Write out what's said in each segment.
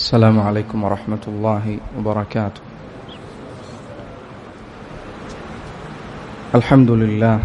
السلام عليكم ورحمة الله وبركاته الحمد لله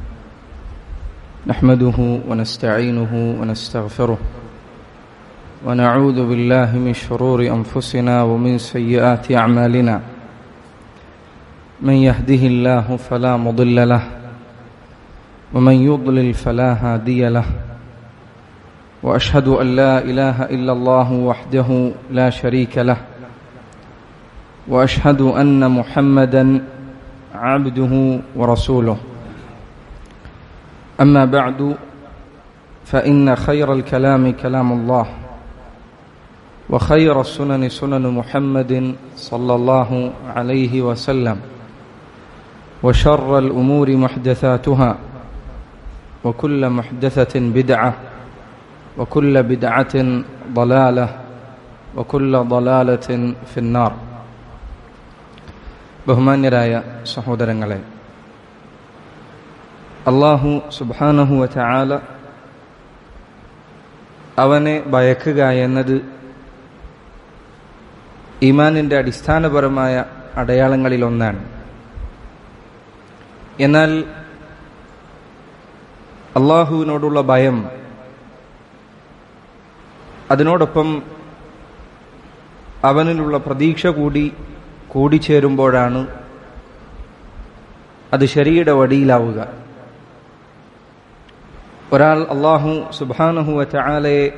نحمده ونستعينه ونستغفره ونعوذ بالله من شرور أنفسنا ومن سيئات أعمالنا من يهده الله فلا مضل له ومن يضلل فلا هادي له واشهد ان لا اله الا الله وحده لا شريك له واشهد ان محمدا عبده ورسوله اما بعد فان خير الكلام كلام الله وخير السنن سنن محمد صلى الله عليه وسلم وشر الامور محدثاتها وكل محدثه بدعه وكل بدعة ضلالة وكل ضلالة في النار ബഹുമാന്യരായ സഹോദരങ്ങളെ അള്ളാഹു സുബാനഹുവ ചാല അവനെ ഭയക്കുക എന്നത് ഈമാനിൻ്റെ അടിസ്ഥാനപരമായ അടയാളങ്ങളിലൊന്നാണ് എന്നാൽ അള്ളാഹുവിനോടുള്ള ഭയം അതിനോടൊപ്പം അവനിലുള്ള പ്രതീക്ഷ കൂടി കൂടിച്ചേരുമ്പോഴാണ് അത് ശരിയുടെ വടിയിലാവുക ഒരാൾ അള്ളാഹു സുബാനഹുവ ചാലയെ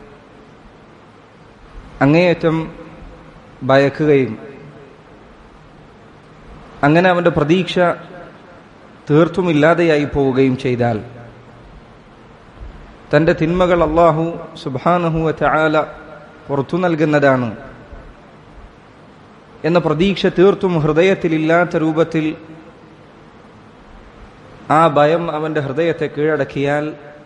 അങ്ങേയറ്റം ഭയക്കുകയും അങ്ങനെ അവന്റെ പ്രതീക്ഷ തീർത്തും ഇല്ലാതെയായി പോവുകയും ചെയ്താൽ തന്റെ തിന്മകൾ അള്ളാഹു സുബാനഹുവ ചാല പുറത്തു നൽകുന്നതാണ് എന്ന പ്രതീക്ഷ തീർത്തും ഹൃദയത്തിലില്ലാത്ത രൂപത്തിൽ ആ ഭയം അവന്റെ ഹൃദയത്തെ കീഴടക്കിയാൽ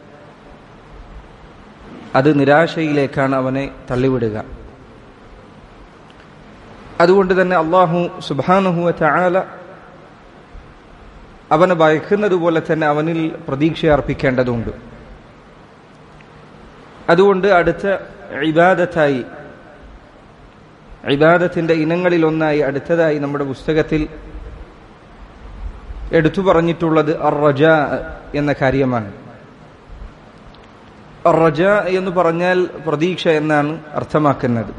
അത് നിരാശയിലേക്കാണ് അവനെ തള്ളിവിടുക അതുകൊണ്ട് തന്നെ അള്ളാഹു സുബാനഹുവ ചാല അവനെ ഭയക്കുന്നത് പോലെ തന്നെ അവനിൽ പ്രതീക്ഷ അർപ്പിക്കേണ്ടതുണ്ട് അതുകൊണ്ട് അടുത്ത ഇബാദത്തായി ഇബാദത്തിന്റെ ഇനങ്ങളിൽ ഒന്നായി അടുത്തതായി നമ്മുടെ പുസ്തകത്തിൽ എടുത്തു പറഞ്ഞിട്ടുള്ളത് അറജ എന്ന കാര്യമാണ് അറജ എന്ന് പറഞ്ഞാൽ പ്രതീക്ഷ എന്നാണ് അർത്ഥമാക്കുന്നത്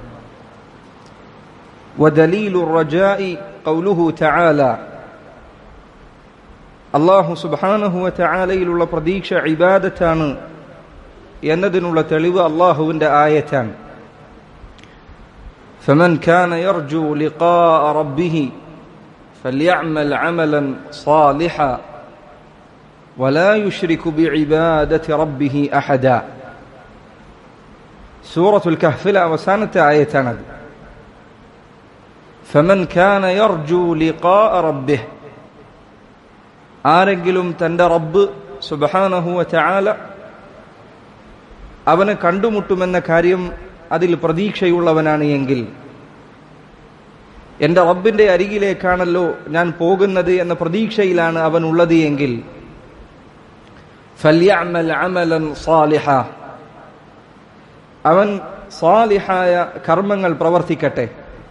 ودليل الرجاء قوله تعالى അള്ളാഹു സുബാനഹു വതആലയിലുള്ള പ്രതീക്ഷ ഇബാദത്താണ് എന്നതിനുള്ള തെളിവ് അള്ളാഹുവിന്റെ ആയത്താണ് فمن كان يرجو لقاء ربه فليعمل عملا صالحا ولا يشرك بعبادة ربه أحدا سورة الكهف അവസാനത്തെ ആയത്താണത് فمن كان يرجو لقاء ربه ആരെങ്കിലും തന്റെ റബ്ബ് സുബഹാനഹു വതആല അവന് കണ്ടുമുട്ടുമെന്ന കാര്യം അതിൽ പ്രതീക്ഷയുള്ളവനാണ് എങ്കിൽ എന്റെ റബ്ബിന്റെ അരികിലേക്കാണല്ലോ ഞാൻ പോകുന്നത് എന്ന പ്രതീക്ഷയിലാണ് അവൻ ഉള്ളത് എങ്കിൽ അവൻ സാലിഹായ കർമ്മങ്ങൾ പ്രവർത്തിക്കട്ടെ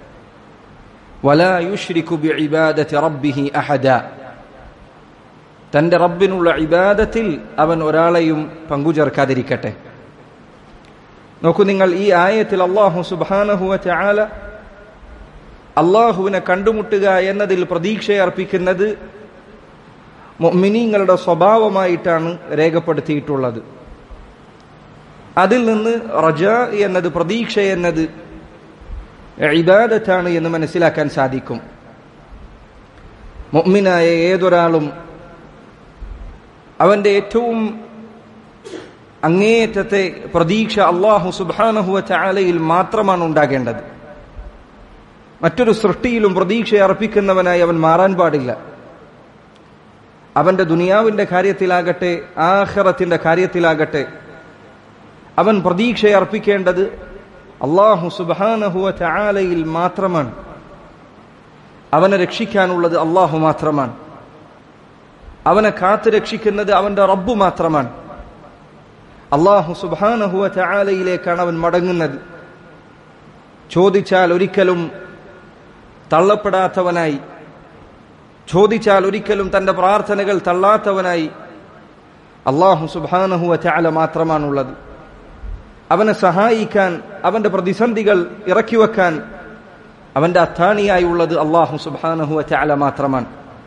തന്റെ റബ്ബിനുള്ള ഇബാദത്തിൽ അവൻ ഒരാളെയും പങ്കുചേർക്കാതിരിക്കട്ടെ നോക്കൂ നിങ്ങൾ ഈ ആയത്തിൽ അള്ളാഹു സുബാനഹുവ ചാല അള്ളാഹുവിനെ കണ്ടുമുട്ടുക എന്നതിൽ പ്രതീക്ഷയർപ്പിക്കുന്നത് മിനിങ്ങളുടെ സ്വഭാവമായിട്ടാണ് രേഖപ്പെടുത്തിയിട്ടുള്ളത് അതിൽ നിന്ന് റജ എന്നത് പ്രതീക്ഷ എന്നത് ഇബാദത്താണ് എന്ന് മനസ്സിലാക്കാൻ സാധിക്കും മൊമ്മിനായ ഏതൊരാളും അവന്റെ ഏറ്റവും അങ്ങേയറ്റത്തെ പ്രതീക്ഷ അള്ളാഹു സുബാനഹുവ ചാലയിൽ മാത്രമാണ് ഉണ്ടാകേണ്ടത് മറ്റൊരു സൃഷ്ടിയിലും പ്രതീക്ഷ അർപ്പിക്കുന്നവനായി അവൻ മാറാൻ പാടില്ല അവന്റെ ദുനിയാവിന്റെ കാര്യത്തിലാകട്ടെ ആഹ്റത്തിന്റെ കാര്യത്തിലാകട്ടെ അവൻ പ്രതീക്ഷ അർപ്പിക്കേണ്ടത് അള്ളാഹു സുബാനഹുവ ചാലയിൽ മാത്രമാണ് അവനെ രക്ഷിക്കാനുള്ളത് അള്ളാഹു മാത്രമാണ് അവനെ കാത്തു രക്ഷിക്കുന്നത് അവന്റെ റബ്ബു മാത്രമാണ് അള്ളാഹു സുബാനഹുവ ചാലയിലേക്കാണ് അവൻ മടങ്ങുന്നത് ചോദിച്ചാൽ ഒരിക്കലും തള്ളപ്പെടാത്തവനായി ചോദിച്ചാൽ ഒരിക്കലും തന്റെ പ്രാർത്ഥനകൾ തള്ളാത്തവനായി അള്ളാഹു സുബാനഹുവ ചാല മാത്രമാണുള്ളത് അവനെ സഹായിക്കാൻ അവന്റെ പ്രതിസന്ധികൾ ഇറക്കിവെക്കാൻ അവന്റെ അത്താണിയായി ഉള്ളത് അള്ളാഹു സുബാനഹുവ ചാല മാത്രമാണ്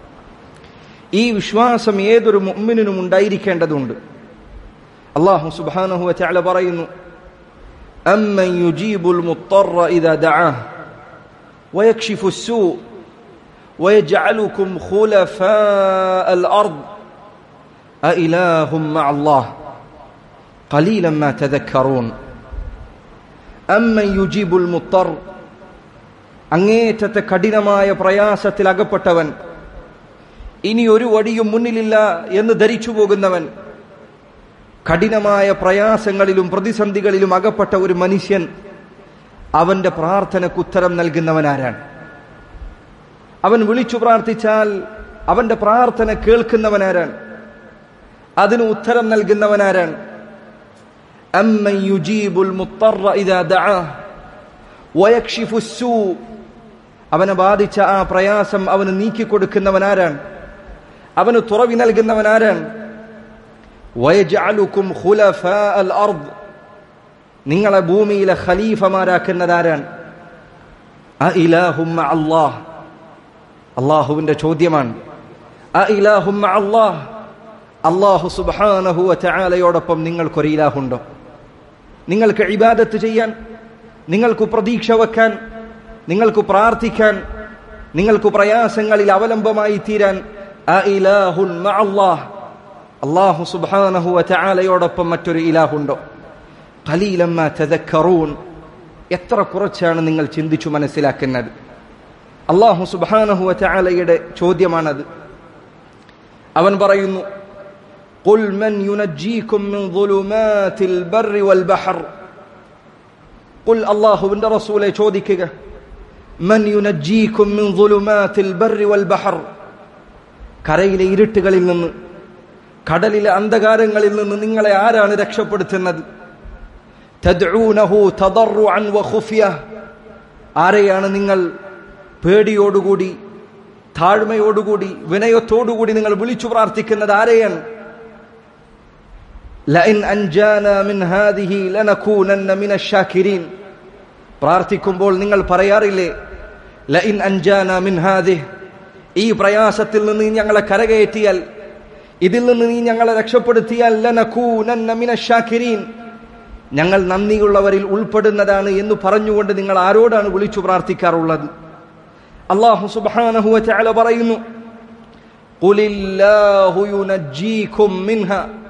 ഈ വിശ്വാസം ഏതൊരു മുമ്മിനും ഉണ്ടായിരിക്കേണ്ടതുണ്ട് അള്ളാഹു സുബാനഹുവ ചാല പറയുന്നു أمن يجيب المضطر إذا دعاه ويكشف السوء ويجعلكم خلفاء الأرض أإله مع الله قليلا ما تذكرون أمن يجيب المضطر അങ്ങേറ്റത്തെ കഠിനമായ പ്രയാസത്തിൽ അകപ്പെട്ടവൻ ഇനി ഒരു വടിയും മുന്നിലില്ല എന്ന് ധരിച്ചു പോകുന്നവൻ കഠിനമായ പ്രയാസങ്ങളിലും പ്രതിസന്ധികളിലും അകപ്പെട്ട ഒരു മനുഷ്യൻ അവന്റെ പ്രാർത്ഥനയ്ക്ക് ഉത്തരം നൽകുന്നവനാരാണ് അവൻ വിളിച്ചു പ്രാർത്ഥിച്ചാൽ അവന്റെ പ്രാർത്ഥന കേൾക്കുന്നവനാരാണ് അതിന് ഉത്തരം നൽകുന്നവനാരാണ് أمن يجيب المضطر إذا دعاه ويكشف السوء അവനെ ബാധിച്ച ആ പ്രയാസം അവന് നീക്കിക്കൊടുക്കുന്നവനാരാണ് അവന് തുറവി നൽകുന്നവനാരാണ് വയജഅലുക്കും ഖുലഫാ അൽ അർദ് നിങ്ങളെ ഭൂമിയിലെ ഖലീഫമാരാക്കുന്നതാരാണ് അ ഇലാഹും അല്ലാഹ് അള്ളാഹുവിന്റെ ചോദ്യമാണ് അ ഇലാഹും അല്ലാഹ് അള്ളാഹു സുബ്ഹാനഹു വതആലയോടൊപ്പം നിങ്ങൾക്കൊരു ഇലാഹുണ്ടോ നിങ്ങൾക്ക് ഇബാദത്ത് ചെയ്യാൻ നിങ്ങൾക്ക് പ്രതീക്ഷ വെക്കാൻ നിങ്ങൾക്ക് പ്രാർത്ഥിക്കാൻ നിങ്ങൾക്ക് പ്രയാസങ്ങളിൽ അവലംബമായി തീരാൻ അ ഇലാഹുൻ മഅല്ലാഹ് അള്ളാഹു സുബ്ഹാനഹു വതആലയോടൊപ്പം മറ്റൊരു ഇലാഹുണ്ടോ ഖലീലമ്മ തദക്കറൂൻ എത്ര കുറച്ചാണ് നിങ്ങൾ ചിന്തിച്ചു മനസ്സിലാക്കുന്നത് അള്ളാഹു സുബ്ഹാനഹു വതആലയുടെ ചോദ്യമാണത് അവൻ പറയുന്നു قل من ينجيكم من ظلمات البر والبحر قل അള്ളാഹുവിന്റെ റസൂലെ ചോദിക്കുക من ينجيكم من ظلمات البر والبحر കരയിലെ ഇരുട്ടുകളിൽ നിന്ന് കടലിലെ അന്ധകാരങ്ങളിൽ നിന്ന് നിങ്ങളെ ആരാണ് രക്ഷപ്പെടുത്തുന്നത് തദ്ഊനഹു തദറുഅൻ വഖുഫിയ ആരെയാണ് നിങ്ങൾ പേടിയോടുകൂടി താഴ്മയോടുകൂടി വിനയത്തോടുകൂടി നിങ്ങൾ വിളിച്ചു പ്രാർത്ഥിക്കുന്നത് ആരെയാണ് ലഇൻ അൻജാന മിൻ ഹാദിഹി ലനകൂനന്ന മിന ഷാക്കിരീൻ പ്രാർത്ഥിക്കുമ്പോൾ നിങ്ങൾ പറയാറില്ലേ ലഇൻ അൻജാന മിൻ ഹാദിഹ് ഈ പ്രയാസത്തിൽ നിന്ന് നീ ഞങ്ങളെ കരകയറ്റിയാൽ ഇതിൽ നിന്ന് നീ ഞങ്ങളെ രക്ഷപ്പെടുത്തിയാൽ ലനകൂനന്ന മിന ഷാക്കിരീൻ ഞങ്ങൾ നന്ദിയുള്ളവരിൽ ഉൾപ്പെടുന്നതാണ് എന്ന് പറഞ്ഞുകൊണ്ട് നിങ്ങൾ ആരോടാണ് വിളിച്ചു പ്രാർത്ഥിക്കാറുള്ളത് അള്ളാഹു സുബ്ഹാനഹു വതആല പറയുന്നു ഖുലില്ലാഹു യുനജ്ജീകും മിൻഹ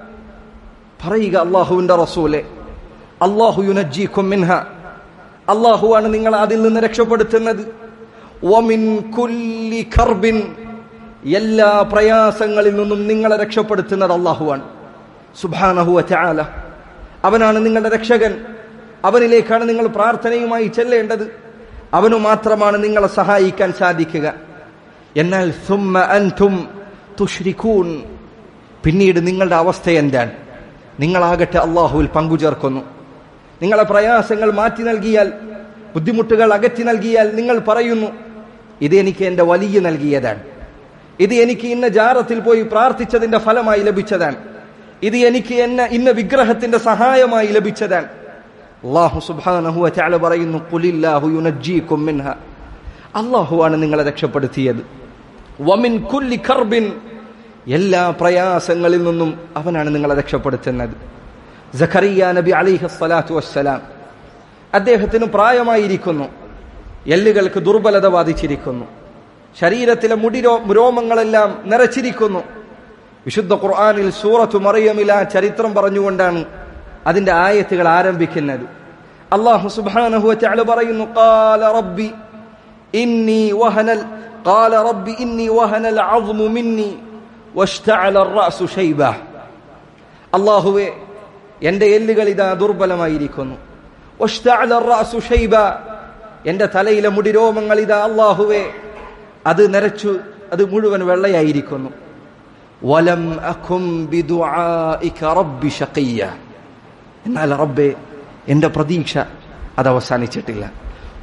പറയുക അള്ളാഹുവിന്റെ റസൂലെ അള്ളാഹു യുനജ്ജീകും മിൻഹ അള്ളാഹുവാണ് നിങ്ങൾ അതിൽ നിന്ന് രക്ഷപ്പെടുത്തുന്നത് വമിൻ കുല്ലി കർബിൻ എല്ലാ പ്രയാസങ്ങളിൽ നിന്നും നിങ്ങളെ രക്ഷപ്പെടുത്തുന്നത് അള്ളാഹുവാണ് സുബ്ഹാനഹു വതആല അവനാണ് നിങ്ങളുടെ രക്ഷകൻ അവനിലേക്കാണ് നിങ്ങൾ പ്രാർത്ഥനയുമായി ചെല്ലേണ്ടത് അവനു മാത്രമാണ് നിങ്ങളെ സഹായിക്കാൻ സാധിക്കുക എന്നാൽ സുമ്മ അൻതും തുഷ്രിക്കൂൻ പിന്നീട് നിങ്ങളുടെ അവസ്ഥ എന്താണ് നിങ്ങളാകട്ടെ അള്ളാഹുവിൽ പങ്കുചേർക്കുന്നു നിങ്ങളെ പ്രയാസങ്ങൾ മാറ്റി നൽകിയാൽ ബുദ്ധിമുട്ടുകൾ അകറ്റി നൽകിയാൽ നിങ്ങൾ പറയുന്നു ഇത് എനിക്ക് എൻ്റെ വലിയ നൽകിയതാണ് ഇത് എനിക്ക് ഇന്ന ജാറത്തിൽ പോയി പ്രാർത്ഥിച്ചതിന്റെ ഫലമായി ലഭിച്ചതാണ് ഇത് എനിക്ക് എന്ന ഇന്ന വിഗ്രഹത്തിന്റെ സഹായമായി ലഭിച്ചതാണ് അള്ളാഹു സുബ്ഹാനഹു വതആല പറയുന്നു ഖുലില്ലാഹു യുനജ്ജീകും മിൻഹ അള്ളാഹുവാണ് നിങ്ങളെ രക്ഷപ്പെടുത്തിയത് വമിൻ കുല്ലി കർബിൻ എല്ലാ പ്രയാസങ്ങളിൽ നിന്നും അവനാണ് നിങ്ങളെ രക്ഷപ്പെടുത്തുന്നത് സഖറിയ നബി അലിഹി സ്വലാത്തു വസ്സലാം അദ്ദേഹത്തിന് പ്രായമായിരിക്കുന്നു എല്ലുകൾക്ക് ദുർബലത ബാധിച്ചിരിക്കുന്നു ശരീരത്തിലെ മുടി രോമങ്ങളെല്ലാം നിറച്ചിരിക്കുന്നു വിശുദ്ധ ഖുർആാനിൽ സൂറത്തു മറിയമില ചരിത്രം പറഞ്ഞുകൊണ്ടാണ് അതിന്റെ ആയത്തുകൾ ആരംഭിക്കുന്നത് അള്ളാഹു സുബ്ഹാനഹു വതആല പറയുന്നു ഖാല റബ്ബി ഇന്നി വഹനൽ ഖാല റബ്ബി ഇന്നി വഹനൽ അസ്മു മിന്നി വഷ്തഅല الرأس ശൈബ അല്ലാഹുവേ എൻ്റെ എല്ലുകൾ ഇതാ ദുർബലമായിരിക്കുന്നു വഷ്തഅല الرأس ശൈബ എൻ്റെ തലയിലെ മുടിരോമങ്ങൾ ഇതാ അല്ലാഹുവേ അത് നരച്ചു അത് മുഴുവൻ വെള്ളയായിരിക്കുന്നു വലം അഖും ബിദുആഇക റബ്ബി ഷഖിയ്യ എന്നാൽ റബ്ബെ എൻ്റെ പ്രതീക്ഷ അത് അവസാനിച്ചിട്ടില്ല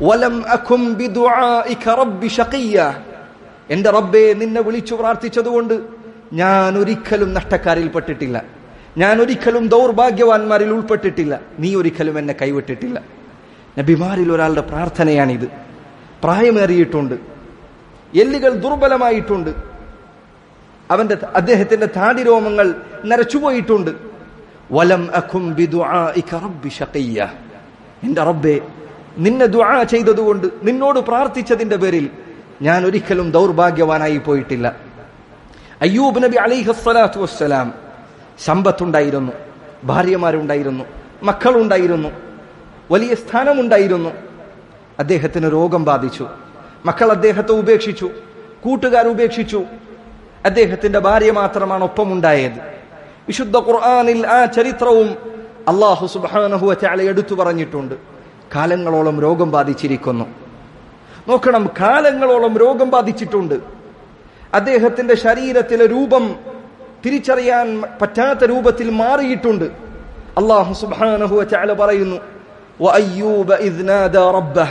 വലം അകും ബിദുആഇക റബ്ബി ഷഖിയ്യ എന്റെ റബ്ബേ നിന്നെ വിളിച്ചു പ്രാർത്ഥിച്ചതുകൊണ്ട് ഞാൻ ഒരിക്കലും നഷ്ടക്കാരിൽ പെട്ടിട്ടില്ല ഞാൻ ഒരിക്കലും ദൗർഭാഗ്യവാന്മാരിൽ ഉൾപ്പെട്ടിട്ടില്ല നീ ഒരിക്കലും എന്നെ കൈവിട്ടിട്ടില്ല നബിമാരിൽ ഒരാളുടെ പ്രാർത്ഥനയാണിത് പ്രായമേറിയിട്ടുണ്ട് എല്ലുകൾ ദുർബലമായിട്ടുണ്ട് അവന്റെ അദ്ദേഹത്തിന്റെ താടിരോമങ്ങൾ നരച്ചുപോയിട്ടുണ്ട് വലം അഖും ബിദുആഇക റബ്ബി ഷഖിയ്യ എന്റെ റബ്ബേ നിന്നെ ദുആ ചെയ്തതുകൊണ്ട് നിന്നോട് പ്രാർത്ഥിച്ചതിന്റെ പേരിൽ ഞാൻ ഒരിക്കലും ദൗർഭാഗ്യവാനായി പോയിട്ടില്ല അയ്യൂബ് നബി അലൈഹസ്സലാത്തു വസ്സലാം സമ്പത്തുണ്ടായിരുന്നു ഭാര്യമാരുണ്ടായിരുന്നു മക്കളുണ്ടായിരുന്നു വലിയ സ്ഥാനമുണ്ടായിരുന്നു അദ്ദേഹത്തിന് രോഗം ബാധിച്ചു മക്കൾ അദ്ദേഹത്തെ ഉപേക്ഷിച്ചു കൂട്ടുകാർ ഉപേക്ഷിച്ചു അദ്ദേഹത്തിന്റെ ഭാര്യ മാത്രമാണ് ഒപ്പമുണ്ടായത് വിശുദ്ധ ഖുർആാനിൽ ആ ചരിത്രവും അള്ളാഹു സുബാനഹുവ ചാല എടുത്തു പറഞ്ഞിട്ടുണ്ട് കാലങ്ങളോളം രോഗം ബാധിച്ചിരിക്കുന്നു നോക്കണം കാലങ്ങളോളം രോഗം ബാധിച്ചിട്ടുണ്ട് അദ്ദേഹത്തിന്റെ ശരീരത്തിലെ രൂപം തിരിച്ചറിയാൻ പറ്റാത്ത രൂപത്തിൽ മാറിയിട്ടുണ്ട് അള്ളാഹു സുബാനഹുവ ചാല പറയുന്നു وأيوب إذ نادى ربه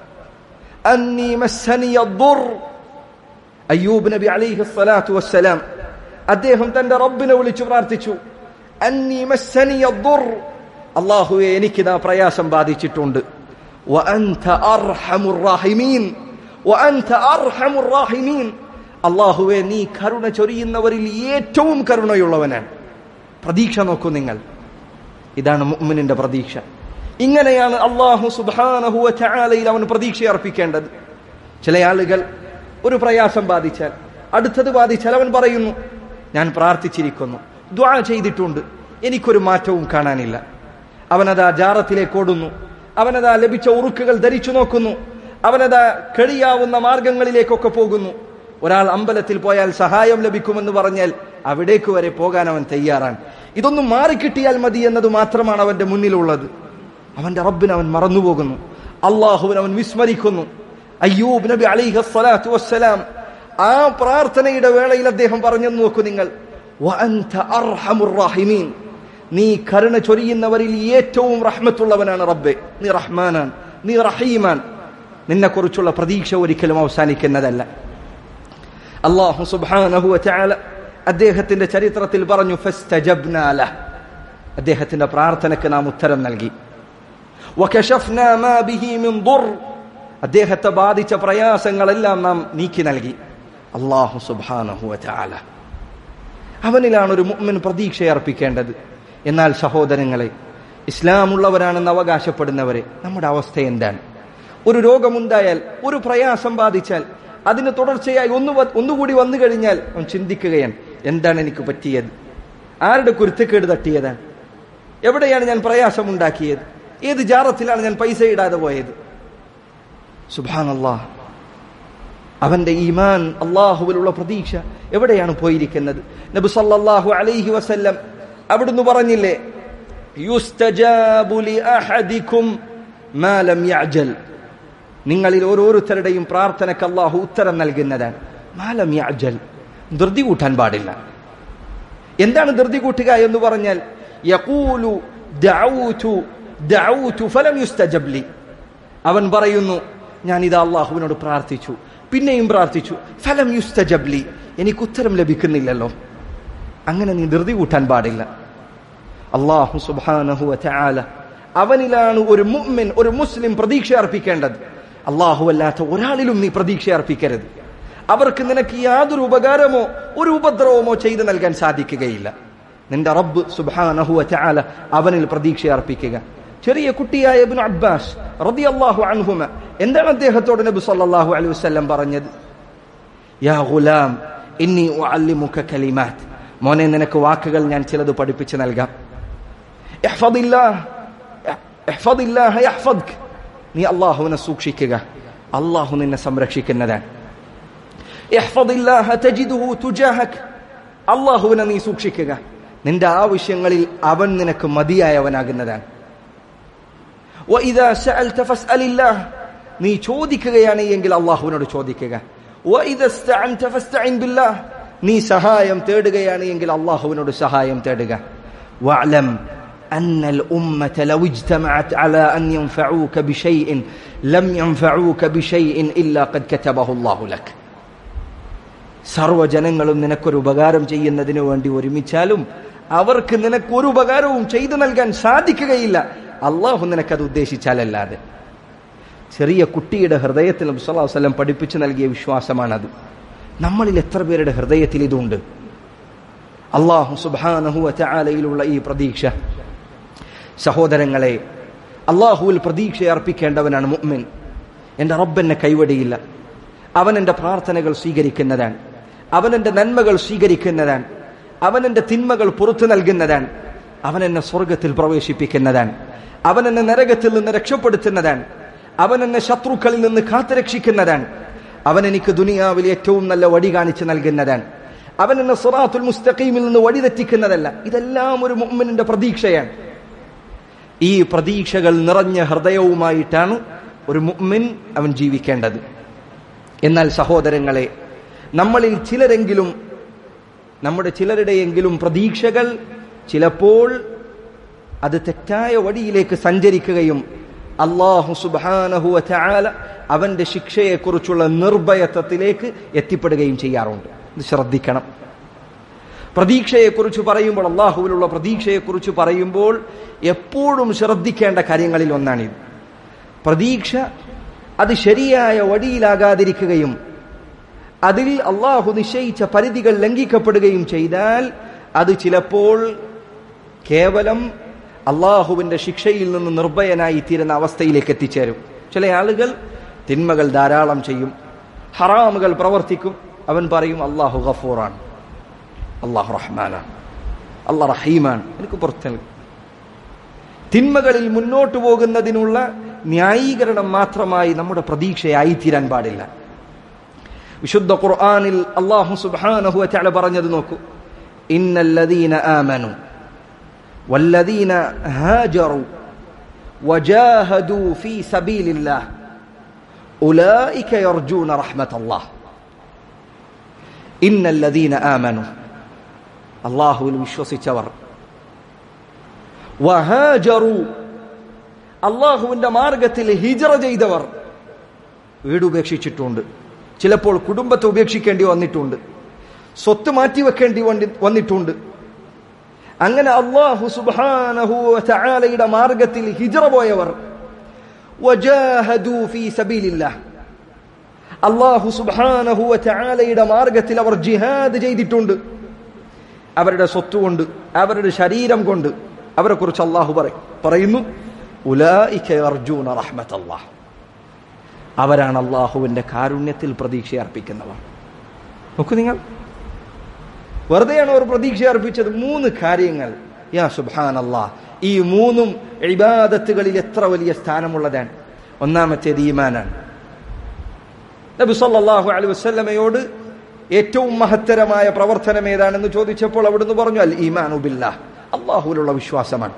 أني مسني الضر അയ്യൂബ് നബി അലൈഹി സ്വലാത്തു വസ്സലാം അദ്ദേഹം തന്റെ റബ്ബിനെ വിളിച്ചു പ്രാർത്ഥിച്ചു അന്നി മസ്സനിയ ദുർ അള്ളാഹുവെ എനിക്കിതാ പ്രയാസം ബാധിച്ചിട്ടുണ്ട് വഅൻത അർഹമുർ റാഹിമീൻ വഅൻത അർഹമുർ റാഹിമീൻ അള്ളാഹുവെ നീ കരുണ ചൊരിയുന്നവരിൽ ഏറ്റവും കരുണയുള്ളവനാണ് പ്രതീക്ഷ നോക്കൂ നിങ്ങൾ ഇതാണ് മുഅ്മിനിന്റെ പ്രതീക്ഷ ഇങ്ങനെയാണ് അള്ളാഹു സുബ്ഹാനഹു വ തആലയിൽ അവൻ പ്രതീക്ഷ അർപ്പിക്കേണ്ടത് ചില ആളുകൾ ഒരു പ്രയാസം ബാധിച്ചാൽ അടുത്തത് ബാധിച്ചാൽ അവൻ പറയുന്നു ഞാൻ പ്രാർത്ഥിച്ചിരിക്കുന്നു ദ്വാ ചെയ്തിട്ടുണ്ട് എനിക്കൊരു മാറ്റവും കാണാനില്ല അവനതാ ജാറത്തിലേക്ക് ഓടുന്നു അവനതാ ലഭിച്ച ഉറുക്കുകൾ ധരിച്ചു നോക്കുന്നു അവനതാ കഴിയാവുന്ന മാർഗങ്ങളിലേക്കൊക്കെ പോകുന്നു ഒരാൾ അമ്പലത്തിൽ പോയാൽ സഹായം ലഭിക്കുമെന്ന് പറഞ്ഞാൽ അവിടേക്ക് വരെ പോകാൻ അവൻ തയ്യാറാണ് ഇതൊന്നും മാറിക്കിട്ടിയാൽ മതി എന്നത് മാത്രമാണ് അവന്റെ മുന്നിലുള്ളത് അവന്റെ റബ്ബിന് അവൻ മറന്നുപോകുന്നു അള്ളാഹുവിന് അവൻ വിസ്മരിക്കുന്നു അയ്യൂബ് നബി അലിഹ സ്വലാത്തു വസ്സലാം ആ പ്രാർത്ഥനയുടെ വേളയിൽ അദ്ദേഹം പറഞ്ഞു നോക്കൂ നിങ്ങൾ വഅൻത അർഹമുർ റാഹിമീൻ നീ കരുണ ചൊരിയുന്നവരിൽ ഏറ്റവും റഹ്മത്തുള്ളവനാണ് റബ്ബെ നീ റഹ്മാനാണ് നീ റഹീമാൻ നിന്നെ കുറിച്ചുള്ള പ്രതീക്ഷ ഒരിക്കലും അവസാനിക്കുന്നതല്ല അള്ളാഹു സുബ്ഹാനഹു വതആല അദ്ദേഹത്തിന്റെ ചരിത്രത്തിൽ പറഞ്ഞു ഫസ്തജബ്നാ ലഹ് അദ്ദേഹത്തിന്റെ പ്രാർത്ഥനയ്ക്ക് നാം ഉത്തരം നൽകി വകശഫ്നാ മാ ബിഹി മിൻ ദുർ അദ്ദേഹത്തെ ബാധിച്ച പ്രയാസങ്ങളെല്ലാം നാം നീക്കി നൽകി അള്ളാഹു സുബ്ഹാനഹു വതആല അവനിലാണ് ഒരു മുഅ്മിൻ പ്രതീക്ഷ അർപ്പിക്കേണ്ടത് എന്നാൽ സഹോദരങ്ങളെ ഇസ്ലാമുള്ളവരാണെന്ന് അവകാശപ്പെടുന്നവരെ നമ്മുടെ അവസ്ഥ എന്താണ് ഒരു രോഗമുണ്ടായാൽ ഒരു പ്രയാസം ബാധിച്ചാൽ അതിന് തുടർച്ചയായി ഒന്ന് വ- ഒന്നുകൂടി വന്നു കഴിഞ്ഞാൽ അവൻ ചിന്തിക്കുകയാണ് എന്താണ് എനിക്ക് പറ്റിയത് ആരുടെ കുരുത്തക്കേട് തട്ടിയതാണ് എവിടെയാണ് ഞാൻ പ്രയാസമുണ്ടാക്കിയത് ഏത് ജാറത്തിലാണ് ഞാൻ പൈസ ഇടാതെ പോയത് സുബാനല്ലാ അവന്റെ ഈമാൻ അള്ളാഹുവിലുള്ള പ്രതീക്ഷ എവിടെയാണ് പോയിരിക്കുന്നത് നബി സല്ലല്ലാഹു അലൈഹി വസല്ലം അവിടുന്ന് പറഞ്ഞില്ലേ യുസ്തജാബു ലി അഹദികും മാ ലം യഅജൽ നിങ്ങളിൽ ഓരോരുത്തരുടെയും പ്രാർത്ഥനയ്ക്ക് അള്ളാഹു ഉത്തരം നൽകുന്നതാണ് മാലം യഅജൽ ധൃതി കൂട്ടാൻ പാടില്ല എന്താണ് ധൃതി കൂട്ടുക എന്ന് പറഞ്ഞാൽ യഖൂലു ദഅൗതു ദഅൗതു ഫലം യുസ്തജബ് ലി അവൻ പറയുന്നു ഞാൻ ഇത് അള്ളാഹുവിനോട് പ്രാർത്ഥിച്ചു പിന്നെയും പ്രാർത്ഥിച്ചു ഫലം യുസ്തജബ്ലി എനിക്ക് ഉത്തരം ലഭിക്കുന്നില്ലല്ലോ അങ്ങനെ നീ ധൃതി കൂട്ടാൻ പാടില്ല അള്ളാഹു സുബാനഹു ചാല അവനിലാണ് ഒരു മുഅ്മിൻ ഒരു മുസ്ലിം പ്രതീക്ഷ അർപ്പിക്കേണ്ടത് അള്ളാഹു അല്ലാത്ത ഒരാളിലും നീ പ്രതീക്ഷ അർപ്പിക്കരുത് അവർക്ക് നിനക്ക് യാതൊരു ഉപകാരമോ ഒരു ഉപദ്രവമോ ചെയ്തു നൽകാൻ സാധിക്കുകയില്ല നിന്റെ റബ്ബ് സുബാനഹു ചാല അവനിൽ പ്രതീക്ഷ അർപ്പിക്കുക ചെറിയ കുട്ടിയായ ഇബ്നു അബ്ബാസ് റളിയല്ലാഹു അൻഹുമ എന്താണ് അദ്ദേഹത്തോട് നബി സല്ലല്ലാഹു അലൈഹി വസല്ലം പറഞ്ഞത് യാ ഗുലാം ഇന്നി ഉഅല്ലിമുക കലിമാത്ത് മോനെ നിനക്ക് വാക്കുകൾ ഞാൻ ചിലത് പഠിപ്പിച്ചു നൽകാം ഇഹ്ഫദില്ലാഹ് ഇഹ്ഫദില്ലാഹ യഹ്ഫദ്ക നീ അല്ലാഹുവിനെ സൂക്ഷിക്കുക അല്ലാഹു നിന്നെ സംരക്ഷിക്കുന്നതാണ് ഇഹ്ഫദില്ലാഹ തജിദുഹു തുജാഹക് അല്ലാഹുവിനെ നീ സൂക്ഷിക്കുക നിന്റെ ആവശ്യങ്ങളിൽ അവൻ നിനക്ക് മതിയായവനാകുന്നതാണ് وإذا سألت فاسأل الله നീ ചോദിക്കുകയാണ് എങ്കിൽ അള്ളാഹുവിനോട് ചോദിക്കുക وإذا استعنت فاستعن بالله നീ സഹായം തേടുകയാണ് എങ്കിൽ അള്ളാഹുവിനോട് സഹായം തേടുക واعلم أن الأمة لو اجتمعت على أن ينفعوك بشيء لم ينفعوك بشيء إلا قد كتبه الله لك സർവ്വജനങ്ങളും നിനക്കൊരു ഉപകാരം ചെയ്യുന്നതിന് വേണ്ടി ഒരുമിച്ചാലും അവർക്ക് നിനക്ക് ഒരു ഉപകാരവും ചെയ്തു നൽകാൻ സാധിക്കുകയില്ല അള്ളാഹു നിനക്കത് ഉദ്ദേശിച്ചാലല്ലാതെ ചെറിയ കുട്ടിയുടെ ഹൃദയത്തിൽ നബ്സല്ലാ വല്ലം പഠിപ്പിച്ചു നൽകിയ വിശ്വാസമാണത് നമ്മളിൽ എത്ര പേരുടെ ഹൃദയത്തിൽ ഇതുണ്ട് അള്ളാഹു സുബാനഹുവ ചാലയിലുള്ള ഈ പ്രതീക്ഷ സഹോദരങ്ങളെ അള്ളാഹുവിൽ പ്രതീക്ഷ അർപ്പിക്കേണ്ടവനാണ് മുഅ്മിൻ എൻ്റെ റബ്ബെന്നെ കൈവടിയില്ല അവൻ എൻ്റെ പ്രാർത്ഥനകൾ സ്വീകരിക്കുന്നതാണ് അവൻ എൻ്റെ നന്മകൾ സ്വീകരിക്കുന്നതാണ് അവൻ എൻ്റെ തിന്മകൾ പുറത്തു നൽകുന്നതാണ് അവൻ എന്നെ സ്വർഗത്തിൽ പ്രവേശിപ്പിക്കുന്നതാണ് അവൻ എന്നെ നരകത്തിൽ നിന്ന് രക്ഷപ്പെടുത്തുന്നതാണ് അവൻ എന്നെ ശത്രുക്കളിൽ നിന്ന് കാത്തുരക്ഷിക്കുന്നതാണ് അവൻ എനിക്ക് ദുനിയാവിൽ ഏറ്റവും നല്ല വടി കാണിച്ചു നൽകുന്നതാണ് അവൻ എന്നെ സുറാത്തുൽ മുസ്തഖീമിൽ നിന്ന് വഴി തെറ്റിക്കുന്നതല്ല ഇതെല്ലാം ഒരു മുഅ്മിനിന്റെ പ്രതീക്ഷയാണ് ഈ പ്രതീക്ഷകൾ നിറഞ്ഞ ഹൃദയവുമായിട്ടാണ് ഒരു മുഅ്മിൻ അവൻ ജീവിക്കേണ്ടത് എന്നാൽ സഹോദരങ്ങളെ നമ്മളിൽ ചിലരെങ്കിലും നമ്മുടെ ചിലരുടെയെങ്കിലും പ്രതീക്ഷകൾ ചിലപ്പോൾ അത് തെറ്റായ വഴിയിലേക്ക് സഞ്ചരിക്കുകയും അള്ളാഹു സുബാനഹുവ ചാല അവന്റെ ശിക്ഷയെക്കുറിച്ചുള്ള നിർഭയത്വത്തിലേക്ക് എത്തിപ്പെടുകയും ചെയ്യാറുണ്ട് ഇത് ശ്രദ്ധിക്കണം പ്രതീക്ഷയെക്കുറിച്ച് പറയുമ്പോൾ അള്ളാഹുവിലുള്ള പ്രതീക്ഷയെക്കുറിച്ച് പറയുമ്പോൾ എപ്പോഴും ശ്രദ്ധിക്കേണ്ട കാര്യങ്ങളിൽ ഒന്നാണിത് പ്രതീക്ഷ അത് ശരിയായ വഴിയിലാകാതിരിക്കുകയും അതിൽ അള്ളാഹു നിശ്ചയിച്ച പരിധികൾ ലംഘിക്കപ്പെടുകയും ചെയ്താൽ അത് ചിലപ്പോൾ കേവലം അള്ളാഹുവിന്റെ ശിക്ഷയിൽ നിന്ന് നിർഭയനായി തീരുന്ന അവസ്ഥയിലേക്ക് എത്തിച്ചേരും ചില ആളുകൾ തിന്മകൾ ധാരാളം ചെയ്യും ഹറാമുകൾ പ്രവർത്തിക്കും അവൻ പറയും അള്ളാഹു ഗഫൂറാണ് അള്ളാഹു റഹ്മാനാണ് അള്ളാഹ് റഹീമാണ് എനിക്ക് പുറത്തു നൽകും തിന്മകളിൽ മുന്നോട്ട് പോകുന്നതിനുള്ള ന്യായീകരണം മാത്രമായി നമ്മുടെ പ്രതീക്ഷയായി തീരാൻ പാടില്ല വിശുദ്ധ ഖുർആനിൽ അള്ളാഹു സുബ്ഹാനഹു വതആല പറഞ്ഞത് നോക്കൂ ഇന്നല്ലദീന ആമനു വല്ലദീന ഹാജറു وجاهدوا في سبيل الله أولئك يرجون رحمة الله إن الذين آمنوا الله വിശ്വസിച്ചവർ വഹാജറു അള്ളാഹുവിന്റെ മാർഗത്തിൽ ഹിജറ ചെയ്തവർ വീട് ഉപേക്ഷിച്ചിട്ടുണ്ട് ചിലപ്പോൾ കുടുംബത്തെ ഉപേക്ഷിക്കേണ്ടി വന്നിട്ടുണ്ട് സ്വത്ത് മാറ്റിവെക്കേണ്ടി വന്നിട്ടുണ്ട് അങ്ങനെ അള്ളാഹു സുബാനഹു ചാലയുടെ മാർഗത്തിൽ ഹിജറ പോയവർ അള്ളാഹു സുബാനഹു ചാലയുടെ മാർഗത്തിൽ അവർ ജിഹാദ് ചെയ്തിട്ടുണ്ട് അവരുടെ സ്വത്ത് കൊണ്ട് അവരുടെ ശരീരം കൊണ്ട് അവരെ കുറിച്ച് അള്ളാഹു പറയും പറയുന്നു അർജൂന റഹ്മത്ത് അള്ളാഹ് അവരാണ് അള്ളാഹുവിന്റെ കാരുണ്യത്തിൽ പ്രതീക്ഷ അർപ്പിക്കുന്നവർ നോക്കൂ നിങ്ങൾ വെറുതെയാണ് അവർ പ്രതീക്ഷ അർപ്പിച്ചത് മൂന്ന് കാര്യങ്ങൾ യാ സുബാൻ അള്ളാഹ് ഈ മൂന്നും ഇബാദത്തുകളിൽ എത്ര വലിയ സ്ഥാനമുള്ളതാണ് ഒന്നാമത്തേത് ഈമാനാണ് നബി സല്ലല്ലാഹു അലൈഹി വസല്ലമയോട് ഏറ്റവും മഹത്തരമായ പ്രവർത്തനം ഏതാണെന്ന് ചോദിച്ചപ്പോൾ അവിടുന്ന് പറഞ്ഞു അൽ ഈമാനു ബില്ലാഹ് അള്ളാഹുവിലുള്ള വിശ്വാസമാണ്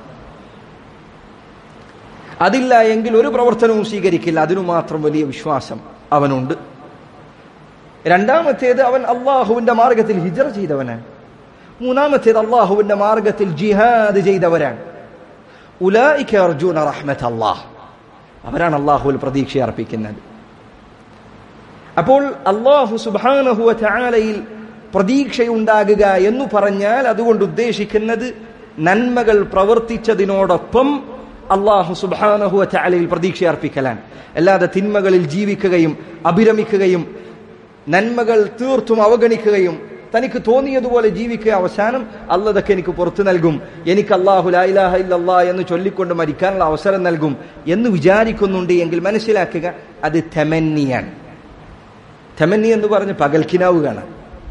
അതില്ല എങ്കിൽ ഒരു പ്രവർത്തനവും സ്വീകരിക്കില്ല അതിനു മാത്രം വലിയ വിശ്വാസം അവനുണ്ട് രണ്ടാമത്തേത് അവൻ അള്ളാഹുവിന്റെ മാർഗത്തിൽ ഹിജറ ചെയ്തവനാണ് മൂന്നാമത്തേത് അള്ളാഹുവിന്റെ മാർഗത്തിൽ ജിഹാദ് ചെയ്തവരാണ് ഉലായിക്ക അർജുന റഹ്മത്ത് അള്ളാഹ് അവരാണ് അള്ളാഹുവിൽ പ്രതീക്ഷ അർപ്പിക്കുന്നത് അപ്പോൾ അള്ളാഹു സുബാനഹുവ ചാലയിൽ പ്രതീക്ഷയുണ്ടാകുക എന്ന് പറഞ്ഞാൽ അതുകൊണ്ട് ഉദ്ദേശിക്കുന്നത് നന്മകൾ പ്രവർത്തിച്ചതിനോടൊപ്പം അള്ളാഹു സുബാനഹുവ ചാലയിൽ പ്രതീക്ഷ അർപ്പിക്കലാണ് അല്ലാതെ തിന്മകളിൽ ജീവിക്കുകയും അഭിരമിക്കുകയും നന്മകൾ തീർത്തും അവഗണിക്കുകയും തനിക്ക് തോന്നിയതുപോലെ ജീവിക്കുക അവസാനം അള്ളതൊക്കെ എനിക്ക് പുറത്തു നൽകും എനിക്ക് അള്ളാഹു ലായിലാഹ ഇല്ലല്ലാ എന്ന് ചൊല്ലിക്കൊണ്ട് മരിക്കാനുള്ള അവസരം നൽകും എന്ന് വിചാരിക്കുന്നുണ്ട് എങ്കിൽ മനസ്സിലാക്കുക അത് തെമന്നിയാണ് തെമന്നി എന്ന് പറഞ്ഞ് പകൽക്കിനാവ് കാണാം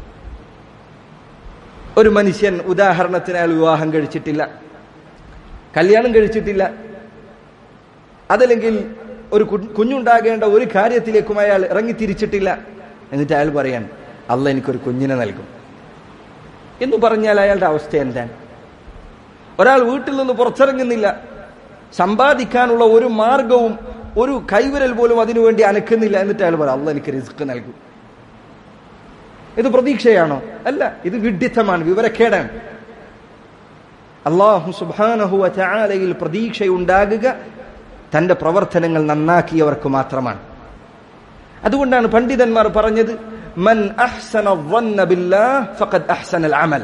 ഒരു മനുഷ്യൻ ഉദാഹരണത്തിന് അയാൾ വിവാഹം കഴിച്ചിട്ടില്ല കല്യാണം കഴിച്ചിട്ടില്ല അതല്ലെങ്കിൽ ഒരു കുഞ്ഞുണ്ടാകേണ്ട ഒരു കാര്യത്തിലേക്കും അയാൾ ഇറങ്ങിത്തിരിച്ചിട്ടില്ല എന്നിട്ട് അയാൾ പറയാൻ അല്ല എനിക്കൊരു കുഞ്ഞിനെ നൽകും എന്ന് പറഞ്ഞാൽ അയാളുടെ അവസ്ഥ എന്താണ് ഒരാൾ വീട്ടിൽ നിന്ന് പുറത്തിറങ്ങുന്നില്ല സമ്പാദിക്കാനുള്ള ഒരു മാർഗവും ഒരു കൈവിരൽ പോലും അതിനുവേണ്ടി അനക്കുന്നില്ല എന്നിട്ട് അയാൾ പറയാം അല്ല എനിക്ക് റിസ്ക് നൽകും ഇത് പ്രതീക്ഷയാണോ അല്ല ഇത് വിഡ്ഢിത്തമാണ് വിവരക്കേടാണ് അള്ളാഹു സുബാനഹുവ ചാലയിൽ പ്രതീക്ഷയുണ്ടാകുക തന്റെ പ്രവർത്തനങ്ങൾ നന്നാക്കിയവർക്ക് മാത്രമാണ് അതുകൊണ്ടാണ് പണ്ഡിതന്മാർ പറഞ്ഞത് മൻ അഹ്സന الظن بالله فقد احسن العمل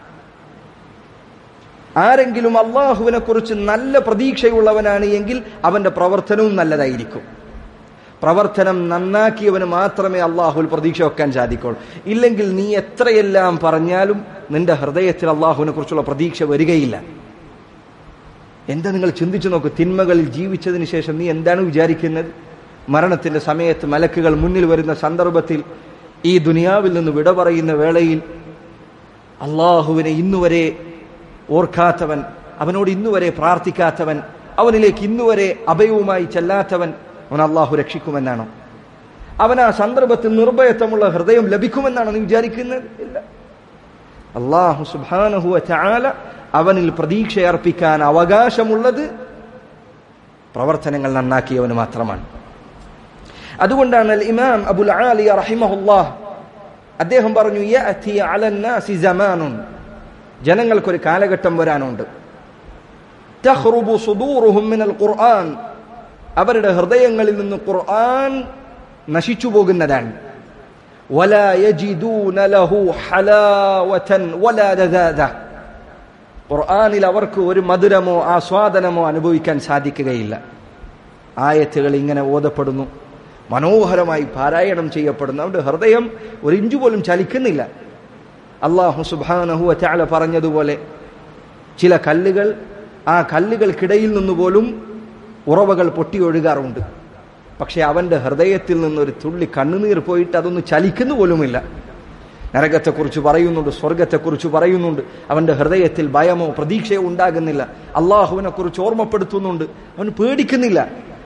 ആരെങ്കിലും അള്ളാഹുവിനെ കുറിച്ച് നല്ല പ്രതീക്ഷയുള്ളവനാണ് എങ്കിൽ അവന്റെ പ്രവർത്തനവും നല്ലതായിരിക്കും പ്രവർത്തനം നന്നാക്കിയവന് മാത്രമേ അള്ളാഹുവിൽ പ്രതീക്ഷ വെക്കാൻ സാധിക്കുള്ളൂ ഇല്ലെങ്കിൽ നീ എത്രയെല്ലാം പറഞ്ഞാലും നിന്റെ ഹൃദയത്തിൽ അള്ളാഹുവിനെ കുറിച്ചുള്ള പ്രതീക്ഷ വരികയില്ല എന്താ നിങ്ങൾ ചിന്തിച്ചു നോക്കൂ തിന്മകളിൽ ജീവിച്ചതിന് ശേഷം നീ എന്താണ് വിചാരിക്കുന്നത് മരണത്തിന്റെ സമയത്ത് മലക്കുകൾ മുന്നിൽ വരുന്ന സന്ദർഭത്തിൽ ഈ ദുനിയാവിൽ നിന്ന് വിട പറയുന്ന വേളയിൽ അള്ളാഹുവിനെ ഇന്നുവരെ ഓർക്കാത്തവൻ അവനോട് ഇന്നുവരെ പ്രാർത്ഥിക്കാത്തവൻ അവനിലേക്ക് ഇന്നുവരെ അഭയവുമായി ചെല്ലാത്തവൻ അവൻ അള്ളാഹു രക്ഷിക്കുമെന്നാണോ അവൻ ആ സന്ദർഭത്തിൽ നിർഭയത്വമുള്ള ഹൃദയം ലഭിക്കുമെന്നാണ് നീ വിചാരിക്കുന്നത് ഇല്ല അള്ളാഹു സുബാനഹുവ ചാല അവനിൽ പ്രതീക്ഷയർപ്പിക്കാൻ അവകാശമുള്ളത് പ്രവർത്തനങ്ങൾ നന്നാക്കിയവന് മാത്രമാണ് അതുകൊണ്ടാണ് അൽ ഇമാം അബുൽ ആലിയ റഹിമഹുല്ലാഹ് അദ്ദേഹം പറഞ്ഞു യഅതി അലന്നാസി സമാനുൻ ജനങ്ങൾക്കൊരു കാലഘട്ടം വരാനുണ്ട് തഖ്റുബു സുദൂറുഹും മിനൽ ഖുർആൻ അവരുടെ ഹൃദയങ്ങളിൽ നിന്ന് ഖുർആൻ നശിച്ചു പോകുന്നതാണ് ولا يجدون له حلاوة ولا لذاذة ഖുർആനിൽ അവർക്ക് ഒരു മധുരമോ ആസ്വാദനമോ അനുഭവിക്കാൻ സാധിക്കുകയില്ല ആയത്തുകൾ ഇങ്ങനെ ഓതപ്പെടുന്നു മനോഹരമായി പാരായണം ചെയ്യപ്പെടുന്നു അവരുടെ ഹൃദയം ഒരു ഇഞ്ചു പോലും ചലിക്കുന്നില്ല അള്ളാഹു സുബാനഹു ചാല പറഞ്ഞതുപോലെ ചില കല്ലുകൾ ആ കല്ലുകൾക്കിടയിൽ നിന്ന് പോലും ഉറവകൾ പൊട്ടിയൊഴുകാറുണ്ട് പക്ഷെ അവന്റെ ഹൃദയത്തിൽ നിന്നൊരു തുള്ളി കണ്ണുനീർ പോയിട്ട് അതൊന്ന് ചലിക്കുന്നു പോലുമില്ല നരകത്തെക്കുറിച്ച് പറയുന്നുണ്ട് സ്വർഗത്തെക്കുറിച്ച് പറയുന്നുണ്ട് അവന്റെ ഹൃദയത്തിൽ ഭയമോ പ്രതീക്ഷയോ ഉണ്ടാകുന്നില്ല അള്ളാഹുവിനെ കുറിച്ച് ഓർമ്മപ്പെടുത്തുന്നുണ്ട് അവൻ പേടിക്കുന്നില്ല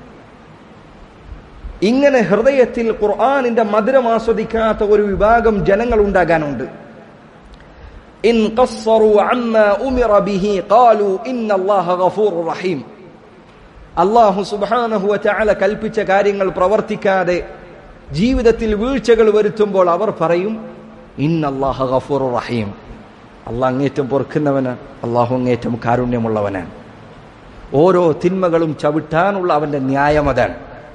ഇങ്ങനെ ഹൃദയത്തിൽ ഖുർആാനിന്റെ മധുരം ആസ്വദിക്കാത്ത ഒരു വിഭാഗം ജനങ്ങൾ ഉണ്ടാകാനുണ്ട് ഇൻ ഖസ്സറു അമ്മ ഉമിറ ബിഹി ഖാലു ഇന്ന അല്ലാഹ ഗഫൂറുർ റഹീം അള്ളാഹു സുബ്ഹാനഹു വതആല കൽപ്പിച്ച കാര്യങ്ങൾ പ്രവർത്തിക്കാതെ ജീവിതത്തിൽ വീഴ്ചകൾ വരുത്തുമ്പോൾ അവർ പറയും ഇന്ന അല്ലാഹ ഗഫൂറുർ റഹീം അള്ളാഹ് അങ്ങേറ്റം പൊറുക്കുന്നവനാണ് അള്ളാഹു അങ്ങേറ്റം കാരുണ്യമുള്ളവനാണ് ഓരോ തിന്മകളും ചവിട്ടാനുള്ള അവന്റെ ന്യായം അതാണ്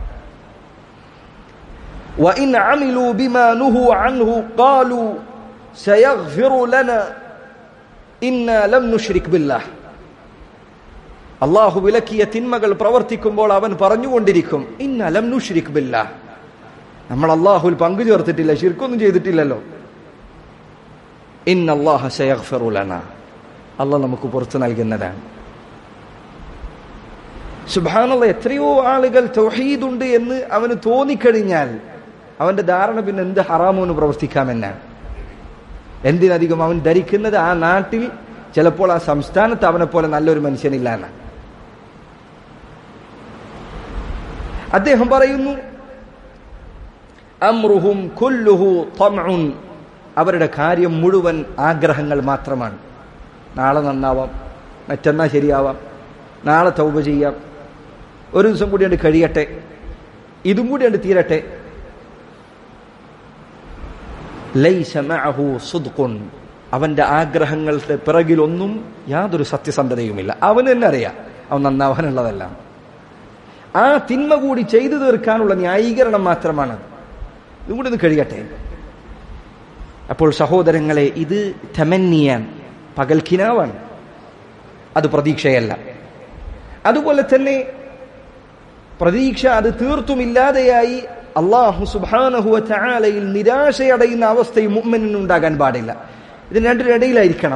وإن عملوا بما نهوا عنه قالوا سيغفر لنا إنا لم نشرك بالله അള്ളാഹു വിലക്കിയ തിന്മകൾ പ്രവർത്തിക്കുമ്പോൾ അവൻ പറഞ്ഞുകൊണ്ടിരിക്കും ഇന്ന ലം നുഷ്രിക് ബില്ല നമ്മൾ അള്ളാഹുൽ പങ്കു ചേർത്തിട്ടില്ല ശിർക്കൊന്നും ചെയ്തിട്ടില്ലല്ലോ ഇന്ന അള്ളാഹ സയഗ്ഫിറുലന അള്ളാഹ് നമുക്ക് പുറത്തു നൽകുന്നതാണ് സുബാനുള്ള എത്രയോ ആളുകൾ തൗഹീദുണ്ട് എന്ന് അവന് തോന്നിക്കഴിഞ്ഞാൽ അവന്റെ ധാരണ പിന്നെ എന്ത് ഹറാമോന് പ്രവർത്തിക്കാമെന്നാണ് എന്തിനധികം അവൻ ധരിക്കുന്നത് ആ നാട്ടിൽ ചിലപ്പോൾ ആ സംസ്ഥാനത്ത് അവനെ പോലെ നല്ലൊരു മനുഷ്യനില്ല എന്നാണ് അദ്ദേഹം പറയുന്നു അമ്രുഹും കുല്ലുഹു തംഉൻ അവരുടെ കാര്യം മുഴുവൻ ആഗ്രഹങ്ങൾ മാത്രമാണ് നാളെ നന്നാവാം മറ്റന്നാ ശരിയാവാം നാളെ തൗബ ചെയ്യാം ഒരു ദിവസം കൂടി ഉണ്ട് കഴിയട്ടെ ഇതും കൂടി ഉണ്ട് തീരട്ടെ ലൈസ മഅഹു സുദ്ഖുൻ അവന്റെ ആഗ്രഹങ്ങളുടെ പിറകിലൊന്നും യാതൊരു സത്യസന്ധതയുമില്ല അവന് തന്നെ അറിയാം അവൻ നന്നാവാനുള്ളതല്ല ആ തിന്മ കൂടി ചെയ്തു തീർക്കാനുള്ള ന്യായീകരണം മാത്രമാണ് ഇതും കൂടി ഒന്ന് കഴിയട്ടെ അപ്പോൾ സഹോദരങ്ങളെ ഇത് തെമന്നിയാൻ പകൽക്കിനാവാണ് അത് പ്രതീക്ഷയല്ല അതുപോലെ തന്നെ പ്രതീക്ഷ അത് തീർത്തും ഇല്ലാതെയായി അള്ളാഹു സുബാനഹുവ ചാലയിൽ നിരാശയടയുന്ന അവസ്ഥയും മുമ്മനുണ്ടാകാൻ പാടില്ല ഇതിന് രണ്ടിനിടയിലായിരിക്കണം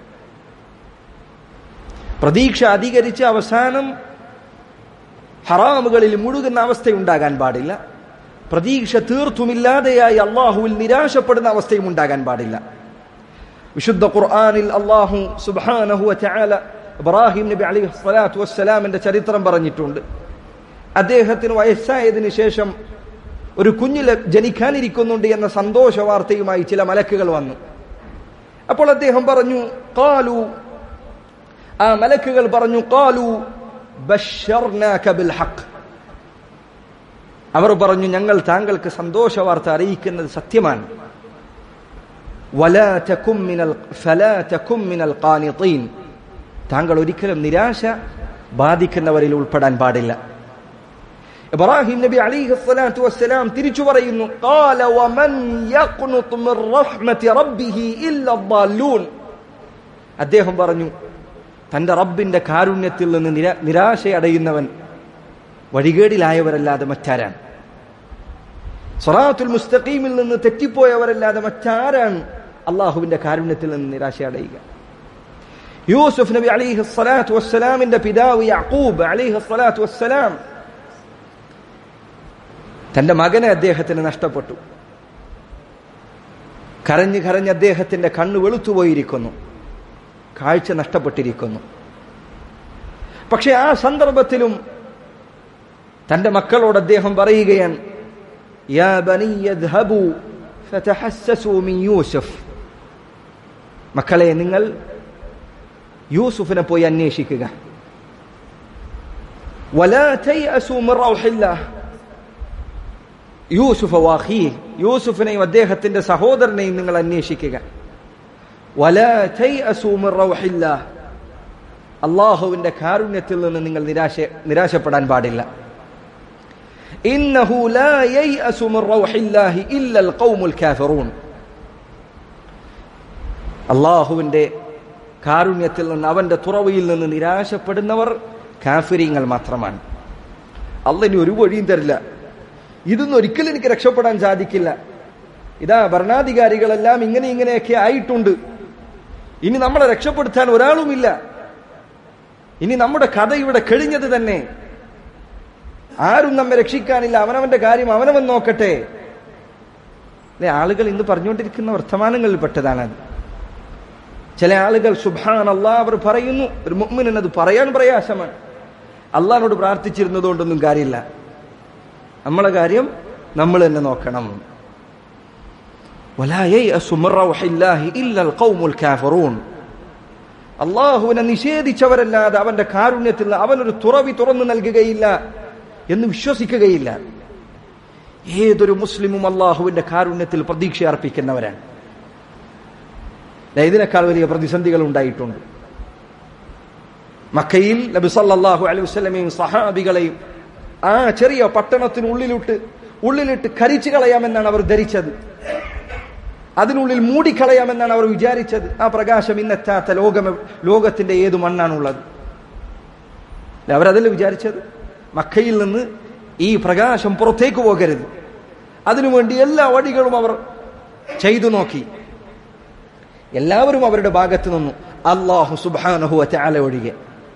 പ്രതീക്ഷ അധികരിച്ച് അവസാനം ഹറാമുകളിൽ മുഴുകുന്ന അവസ്ഥയുണ്ടാകാൻ പാടില്ല പ്രതീക്ഷ തീർത്തുമില്ലാതെയായി അള്ളാഹുവിൽ നിരാശപ്പെടുന്ന അവസ്ഥയും ഉണ്ടാകാൻ പാടില്ല വിശുദ്ധ ഖുർആാനിൽ അള്ളാഹു സുബാനഹു ചാല ഇബ്രാഹിം നബി അലി സ്വലാത്തു വസ്സലാമിന്റെ ചരിത്രം പറഞ്ഞിട്ടുണ്ട് അദ്ദേഹത്തിന് വയസ്സായതിനു ശേഷം ഒരു കുഞ്ഞിൽ ജനിക്കാനിരിക്കുന്നുണ്ട് എന്ന സന്തോഷ വാർത്തയുമായി ചില മലക്കുകൾ വന്നു അപ്പോൾ അദ്ദേഹം പറഞ്ഞു കാലു ആ മലക്കുകൾ പറഞ്ഞു കാലു ബിൽ ഹക്ക് അവർ പറഞ്ഞു ഞങ്ങൾ താങ്കൾക്ക് സന്തോഷ വാർത്ത അറിയിക്കുന്നത് സത്യമാണ് ولا تكن من ال... فلا تكن من القانطين താങ്കൾ ഒരിക്കലും നിരാശ ബാധിക്കുന്നവരിൽ ഉൾപ്പെടാൻ പാടില്ല ഇബ്രാഹിം നബി അലൈഹി സ്വലാത്തു വസ്സലാം തിരിച്ചു പറയുന്നു قال ومن يقنط من رحمة ربه إلا الضالون അദ്ദേഹം പറഞ്ഞു തന്റെ റബ്ബിന്റെ കാരുണ്യത്തിൽ നിന്ന് നിരാ- നിരാശയടയുന്നവൻ വഴികേടിലായവരല്ലാതെ മറ്റാരാണ് സൊറാത്തുൽ മുസ്തഖീമിൽ നിന്ന് തെറ്റിപ്പോയവരല്ലാതെ മറ്റാരാണ് അള്ളാഹുവിന്റെ കാരുണ്യത്തിൽ നിന്ന് നിരാശയടയുക യൂസുഫ് നബി അലിഹി സ്വലാത്തു വസ്സലാമിന്റെ പിതാവ് യഅൂബ് അലിഹി സ്വലാത്തു വസ്സലാം തന്റെ മകനെ അദ്ദേഹത്തിന് നഷ്ടപ്പെട്ടു കരഞ്ഞ് കരഞ്ഞ് അദ്ദേഹത്തിന്റെ കണ്ണ് വെളുത്തുപോയിരിക്കുന്നു കാഴ്ച നഷ്ടപ്പെട്ടിരിക്കുന്നു പക്ഷെ ആ സന്ദർഭത്തിലും തന്റെ മക്കളോട് അദ്ദേഹം പറയുകയാണ് യാ ബനിയ ദ്ഹബു ഫതഹസ്സസു മിൻ യൂസുഫ് മക്കളെ നിങ്ങൾ യൂസുഫിനെ പോയി അന്വേഷിക്കുക ولا تيأسوا من روح الله യൂസുഫ് വാഹി യൂസുഫിനെയും അദ്ദേഹത്തിന്റെ സഹോദരനെയും നിങ്ങൾ അന്വേഷിക്കുക ولا تيأسوا من روح الله അള്ളാഹുവിന്റെ കാരുണ്യത്തിൽ നിന്ന് നിങ്ങൾ നിരാശ നിരാശപ്പെടാൻ പാടില്ല إنه لا ييأس من روح الله إلا القوم الكافرون അള്ളാഹുവിന്റെ കാരുണ്യത്തിൽ നിന്ന് അവന്റെ തുറവിയിൽ നിന്ന് നിരാശപ്പെടുന്നവർ കാഫിരിങ്ങൾ മാത്രമാണ് അള്ളനി ഒരു വഴിയും തരില്ല ഇതൊന്നും ഒരിക്കലും എനിക്ക് രക്ഷപ്പെടാൻ സാധിക്കില്ല ഇതാ ഭരണാധികാരികളെല്ലാം ഇങ്ങനെ ഇങ്ങനെയൊക്കെ ആയിട്ടുണ്ട് ഇനി നമ്മളെ രക്ഷപ്പെടുത്താൻ ഒരാളുമില്ല ഇനി നമ്മുടെ കഥ ഇവിടെ കഴിഞ്ഞത് തന്നെ ആരും നമ്മെ രക്ഷിക്കാനില്ല അവനവന്റെ കാര്യം അവനവൻ നോക്കട്ടെ അല്ലെ ആളുകൾ ഇന്ന് പറഞ്ഞുകൊണ്ടിരിക്കുന്ന വർത്തമാനങ്ങളിൽ പെട്ടതാണത് ചില ആളുകൾ സുബാൻ അള്ളാഹ് അവർ പറയുന്നു ഒരു മുമ്മിന് അത് പറയാൻ പ്രയാസമാണ് അള്ളാഹിനോട് പ്രാർത്ഥിച്ചിരുന്നതുകൊണ്ടൊന്നും കാര്യമില്ല നമ്മളെ കാര്യം നമ്മൾ തന്നെ നോക്കണം ولا ييأس من روح الله إلا القوم الكافرون അള്ളാഹുവിനെ നിഷേധിച്ചവരല്ലാതെ അവന്റെ കാരുണ്യത്തിൽ അവനൊരു തുറവി തുറന്നു നൽകുകയില്ല എന്ന് വിശ്വസിക്കുകയില്ല ഏതൊരു മുസ്ലിമും അള്ളാഹുവിന്റെ കാരുണ്യത്തിൽ പ്രതീക്ഷ അർപ്പിക്കുന്നവരാണ് ദാ ഇതിനേക്കാൾ വലിയ പ്രതിസന്ധികൾ ഉണ്ടായിട്ടുണ്ട് മക്കയിൽ നബി സല്ലല്ലാഹു അലൈഹി വസല്ലമയും സഹാബികളെയും ആ ചെറിയ പട്ടണത്തിനുള്ളിലിട്ട് ഉള്ളിലിട്ട് കരിച്ചു കളയാമെന്നാണ് അവർ ധരിച്ചത് അതിനുള്ളിൽ മൂടിക്കളയാമെന്നാണ് അവർ വിചാരിച്ചത് ആ പ്രകാശം ഇന്നെത്താത്ത ലോകം ലോകത്തിന്റെ ഏത് മണ്ണാണുള്ളത് അവരതല്ല വിചാരിച്ചത് മക്കയിൽ നിന്ന് ഈ പ്രകാശം പുറത്തേക്ക് പോകരുത് അതിനുവേണ്ടി എല്ലാ വഴികളും അവർ ചെയ്തു നോക്കി എല്ലാവരും അവരുടെ ഭാഗത്ത് നിന്നു അള്ളാഹു സുബാനഹു അല ഒഴികെ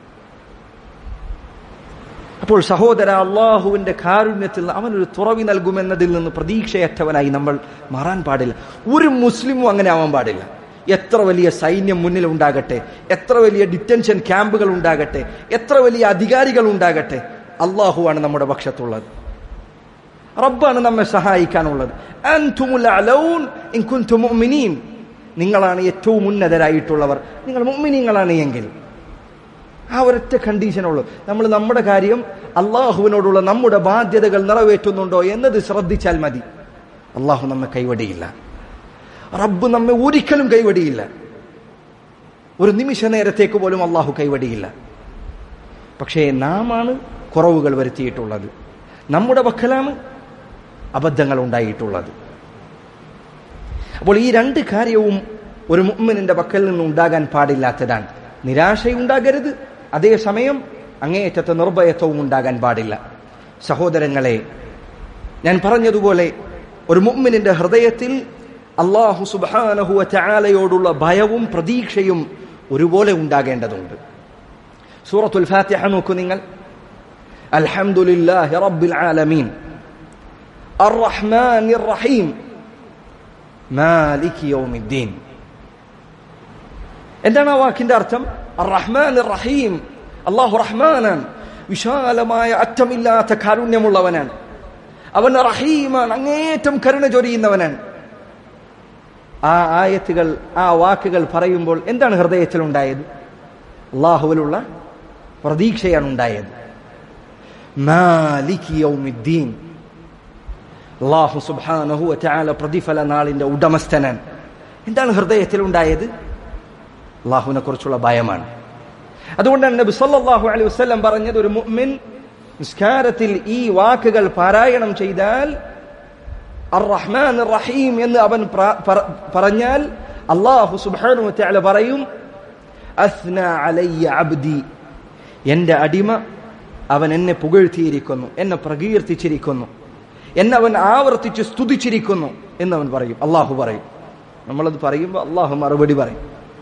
അപ്പോൾ സഹോദര അള്ളാഹുവിന്റെ കാരുണ്യത്തിൽ അവനൊരു തുറവി നൽകുമെന്നതിൽ നിന്ന് പ്രതീക്ഷയറ്റവനായി നമ്മൾ മാറാൻ പാടില്ല ഒരു മുസ്ലിമും അങ്ങനെ ആവാൻ പാടില്ല എത്ര വലിയ സൈന്യം മുന്നിൽ ഉണ്ടാകട്ടെ എത്ര വലിയ ഡിറ്റൻഷൻ ക്യാമ്പുകൾ ഉണ്ടാകട്ടെ എത്ര വലിയ അധികാരികൾ ഉണ്ടാകട്ടെ അള്ളാഹുവാണ് നമ്മുടെ പക്ഷത്തുള്ളത് റബ്ബാണ് നമ്മെ സഹായിക്കാനുള്ളത് അൻതുമുൽ അലൗൻ ഇൻ കുൻതും മുഅ്മിനീൻ നിങ്ങളാണ് ഏറ്റവും ഉന്നതരായിട്ടുള്ളവർ നിങ്ങൾ മുഅ്മിനീങ്ങളാണ് എങ്കിൽ ആ ഒരൊറ്റ കണ്ടീഷനുള്ളൂ നമ്മൾ നമ്മുടെ കാര്യം അള്ളാഹുവിനോടുള്ള നമ്മുടെ ബാധ്യതകൾ നിറവേറ്റുന്നുണ്ടോ എന്നത് ശ്രദ്ധിച്ചാൽ മതി അള്ളാഹു നമ്മെ കൈവടിയില്ല റബ്ബ് നമ്മെ ഒരിക്കലും കൈവടിയില്ല ഒരു നിമിഷ നേരത്തേക്ക് പോലും അള്ളാഹു കൈവടിയില്ല പക്ഷേ നാമാണ് കുറവുകൾ വരുത്തിയിട്ടുള്ളത് നമ്മുടെ പക്കലാണ് അബദ്ധങ്ങൾ ഉണ്ടായിട്ടുള്ളത് അപ്പോൾ ഈ രണ്ട് കാര്യവും ഒരു മുഅ്മിനിന്റെ പക്കൽ നിന്ന് ഉണ്ടാകാൻ പാടില്ലാത്തതാണ് നിരാശയുണ്ടാകരുത് അതേസമയം അങ്ങേയറ്റത്തെ നിർഭയത്വവും ഉണ്ടാകാൻ പാടില്ല സഹോദരങ്ങളെ ഞാൻ പറഞ്ഞതുപോലെ ഒരു മുഅ്മിനിന്റെ ഹൃദയത്തിൽ അള്ളാഹു സുബാനഹുവ ചാലയോടുള്ള ഭയവും പ്രതീക്ഷയും ഒരുപോലെ ഉണ്ടാകേണ്ടതുണ്ട് സൂറത്തുൽ ഫാത്തിഹ നോക്കൂ നിങ്ങൾ അൽഹംദുലില്ലാഹി റബ്ബിൽ ആലമീൻ അർറഹ്മാനിർ റഹീം മാലിക് യൗമിദ്ദീൻ എന്താണ് ആ വാക്കിന്റെ അർത്ഥം റഹ്മാൻ റഹീം അള്ളാഹു റഹ്മാനാണ് വിശാലമായ അറ്റമില്ലാത്ത കാരുണ്യമുള്ളവനാണ് അവൻ റഹീമാണ് അങ്ങേറ്റം കരുണ ചൊരിയുന്നവനാണ് ആ ആയത്തുകൾ ആ വാക്കുകൾ പറയുമ്പോൾ എന്താണ് ഹൃദയത്തിൽ ഉണ്ടായത് അള്ളാഹുവിലുള്ള പ്രതീക്ഷയാണ് ഉണ്ടായത് മാലിക് യൗമിദ്ദീൻ അള്ളാഹു സുബ്ഹാനഹു വതആല പ്രതിഫല നാളിന്റെ ഉടമസ്ഥനാണ് എന്താണ് ഹൃദയത്തിൽ ഉണ്ടായത് അള്ളാഹുവിനെ കുറിച്ചുള്ള ഭയമാണ് അതുകൊണ്ടാണ് നബി സല്ലല്ലാഹു അലൈഹി വസല്ലം പറഞ്ഞത് ഒരു മുഅ്മിൻ നിസ്കാരത്തിൽ ഈ വാക്കുകൾ പാരായണം ചെയ്താൽ അർ റഹ്മാൻ റഹീം എന്ന് അവൻ പ്ര- പറ- പറഞ്ഞാൽ അള്ളാഹു സുബ്ഹാനഹു വതആല പറയും അസ്ന അലയ്യ അബ്ദി എന്റെ അടിമ അവൻ എന്നെ പുകഴ്ത്തിയിരിക്കുന്നു എന്നെ പ്രകീർത്തിച്ചിരിക്കുന്നു എന്നെ അവൻ ആവർത്തിച്ച് സ്തുതിച്ചിരിക്കുന്നു എന്നവൻ പറയും അള്ളാഹു പറയും നമ്മളത് പറയുമ്പോൾ അള്ളാഹു മറുപടി പറയും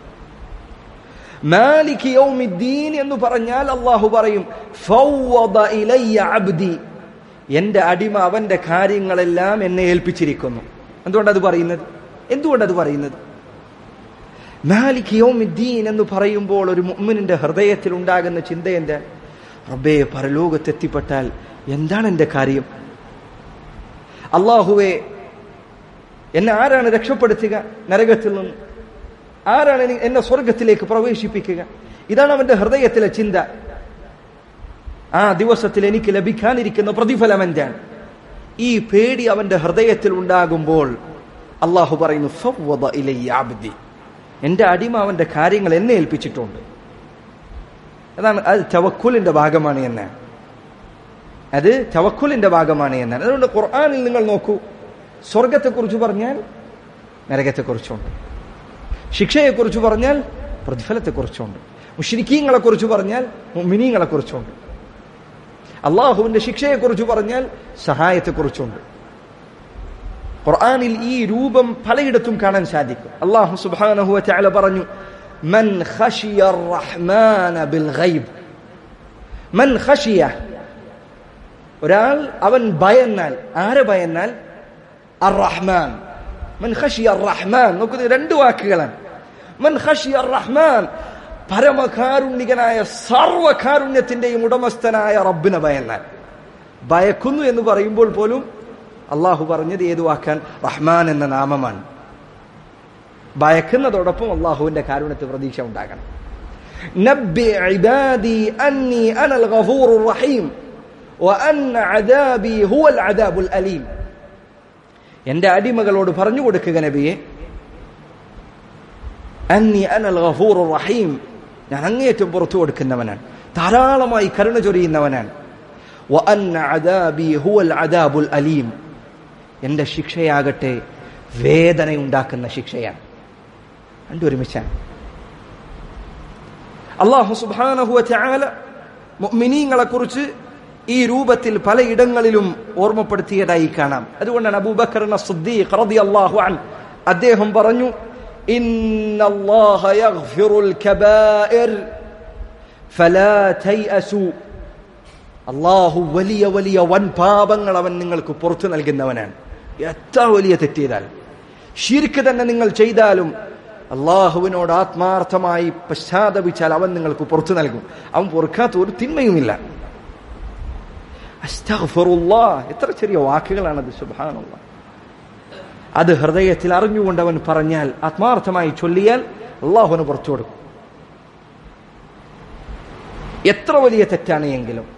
മാലിക് യൗമിദ്ദീൻ എന്ന് പറഞ്ഞാൽ അള്ളാഹു പറയും ഫൗവദ ഇലയ്യ അബ്ദി എന്റെ അടിമ അവന്റെ കാര്യങ്ങളെല്ലാം എന്നെ ഏൽപ്പിച്ചിരിക്കുന്നു എന്തുകൊണ്ടത് പറയുന്നത് എന്തുകൊണ്ടത് പറയുന്നത് മാലിക് യൗമിദ്ദീൻ എന്ന് പറയുമ്പോൾ ഒരു മുഅ്മിനിന്റെ ഹൃദയത്തിൽ ഉണ്ടാകുന്ന ചിന്ത എന്താ റബ്ബേ പരലോകത്തെത്തിപ്പെട്ടാൽ എന്താണ് എന്റെ കാര്യം അള്ളാഹുവെ എന്നെ ആരാണ് രക്ഷപ്പെടുത്തുക നരകത്തിൽ നിന്ന് ആരാണ് എനി- എന്നെ സ്വർഗത്തിലേക്ക് പ്രവേശിപ്പിക്കുക ഇതാണ് അവന്റെ ഹൃദയത്തിലെ ചിന്ത ആ ദിവസത്തിൽ എനിക്ക് ലഭിക്കാനിരിക്കുന്ന പ്രതിഫലം എന്താണ് ഈ പേടി അവന്റെ ഹൃദയത്തിൽ ഉണ്ടാകുമ്പോൾ അള്ളാഹു പറയുന്നു "ഫവ്വദ ഇലയ്യ അബ്ദി." എന്റെ അടിമ അവന്റെ കാര്യങ്ങൾ എന്നെ ഏൽപ്പിച്ചിട്ടുണ്ട് അതാണ് അത് തവക്കുലിന്റെ ഭാഗമാണ് എന്നാണ് അത് തവക്കുലിന്റെ ഭാഗമാണ് എന്നാണ് അതുകൊണ്ട് ഖുർആനിൽ നിങ്ങൾ നോക്കൂ സ്വർഗത്തെക്കുറിച്ച് പറഞ്ഞാൽ നരകത്തെക്കുറിച്ചുണ്ട് ശിക്ഷയെക്കുറിച്ച് പറഞ്ഞാൽ പ്രതിഫലത്തെക്കുറിച്ചുണ്ട് മുഷ്രിക്കീങ്ങളെ കുറിച്ച് പറഞ്ഞാൽ മിനിങ്ങളെ കുറിച്ചുണ്ട് അള്ളാഹുവിന്റെ ശിക്ഷയെക്കുറിച്ച് പറഞ്ഞാൽ സഹായത്തെക്കുറിച്ചുണ്ട് ഖുർആനിൽ ഈ രൂപം പലയിടത്തും കാണാൻ സാധിക്കും അള്ളാഹു സുബ്ഹാനഹു വതആല പറഞ്ഞു മൻ ഖശിയ റഹ്മാന ബിൽ ഗൈബ് മൻ ഖശിയ ഒരാൾ അവൻ ഭയന്നാൽ ആരെ ഭയന്നാൽ അർ റഹ്മാൻ മൻ ഖശിയ റഹ്മാൻ നോക്കുന്നത് രണ്ട് വാക്കുകളാണ് മൻ ഖശിയ റഹ്മാൻ പരമകാരുണ്യകനായ സർവകാരുണ്യത്തിന്റെയും ഉടമസ്ഥനായ റബ്ബിനെ ഭയന്നാൽ ഭയക്കുന്നു എന്ന് പറയുമ്പോൾ പോലും അള്ളാഹു പറഞ്ഞത് ഏത് വാക്കാൻ റഹ്മാൻ എന്ന നാമമാണ് ഭയക്കുന്നതോടൊപ്പം അള്ളാഹുവിന്റെ കാരുണ്യത്തെ പ്രതീക്ഷ ഉണ്ടാകണം നബ്ബി ഇബാദി അന്നി അനൽ ഗഫൂറുർ റഹീം വഅന്ന അദാബി ഹുവൽ അദാബുൽ അലീം എന്റെ അടിമകളോട് പറഞ്ഞു കൊടുക്കുക നബിയെ അന്നി അനൽ ഗഫൂറുർ റഹീം ഞാൻ അങ്ങേയറ്റം പുറത്തു കൊടുക്കുന്നവനാണ് ധാരാളമായി കരുണ ചൊരിയുന്നവനാണ് വഅന്ന അദാബി ഹുവൽ അദാബുൽ അലീം എന്റെ ശിക്ഷയാകട്ടെ വേദനയുണ്ടാക്കുന്ന ശിക്ഷയാണ് രണ്ടും ഒരുമിച്ചാണ് അള്ളാഹു സുബാനഹുവ ചാല മുഅ്മിനീങ്ങളെ കുറിച്ച് ഈ രൂപത്തിൽ പലയിടങ്ങളിലും ഓർമ്മപ്പെടുത്തിയതായി കാണാം അതുകൊണ്ടാണ് അബൂബക്കർ സിദ്ദീഖ് റളിയല്ലാഹു അൻ അദ്ദേഹം പറഞ്ഞു ഇന്നല്ലാഹ യഗ്ഫിറുൽ കബായിർ ഫലാ തൈഅസു അള്ളാഹു വലിയ വലിയ വൻ പാപങ്ങൾ അവൻ നിങ്ങൾക്ക് പുറത്തു നൽകുന്നവനാണ് എത്ര വലിയ തെറ്റിയതാലും ശിർക്ക് തന്നെ നിങ്ങൾ ചെയ്താലും അള്ളാഹുവിനോട് ആത്മാർത്ഥമായി പശ്ചാത്തപിച്ചാൽ അവൻ നിങ്ങൾക്ക് പുറത്തു നൽകും അവൻ പൊറുക്കാത്ത ഒരു തിന്മയുമില്ല അസ്തഗ്ഫിറുല്ലാ. എത്ര ചെറിയ വാക്കുകളാണത് സുബാനുള്ള അത് ഹൃദയത്തിൽ അറിഞ്ഞുകൊണ്ട് അവൻ പറഞ്ഞാൽ ആത്മാർത്ഥമായി ചൊല്ലിയാൽ അള്ളാഹുവിന് പുറത്തു കൊടുക്കും എത്ര വലിയ തെറ്റാണ് എങ്കിലും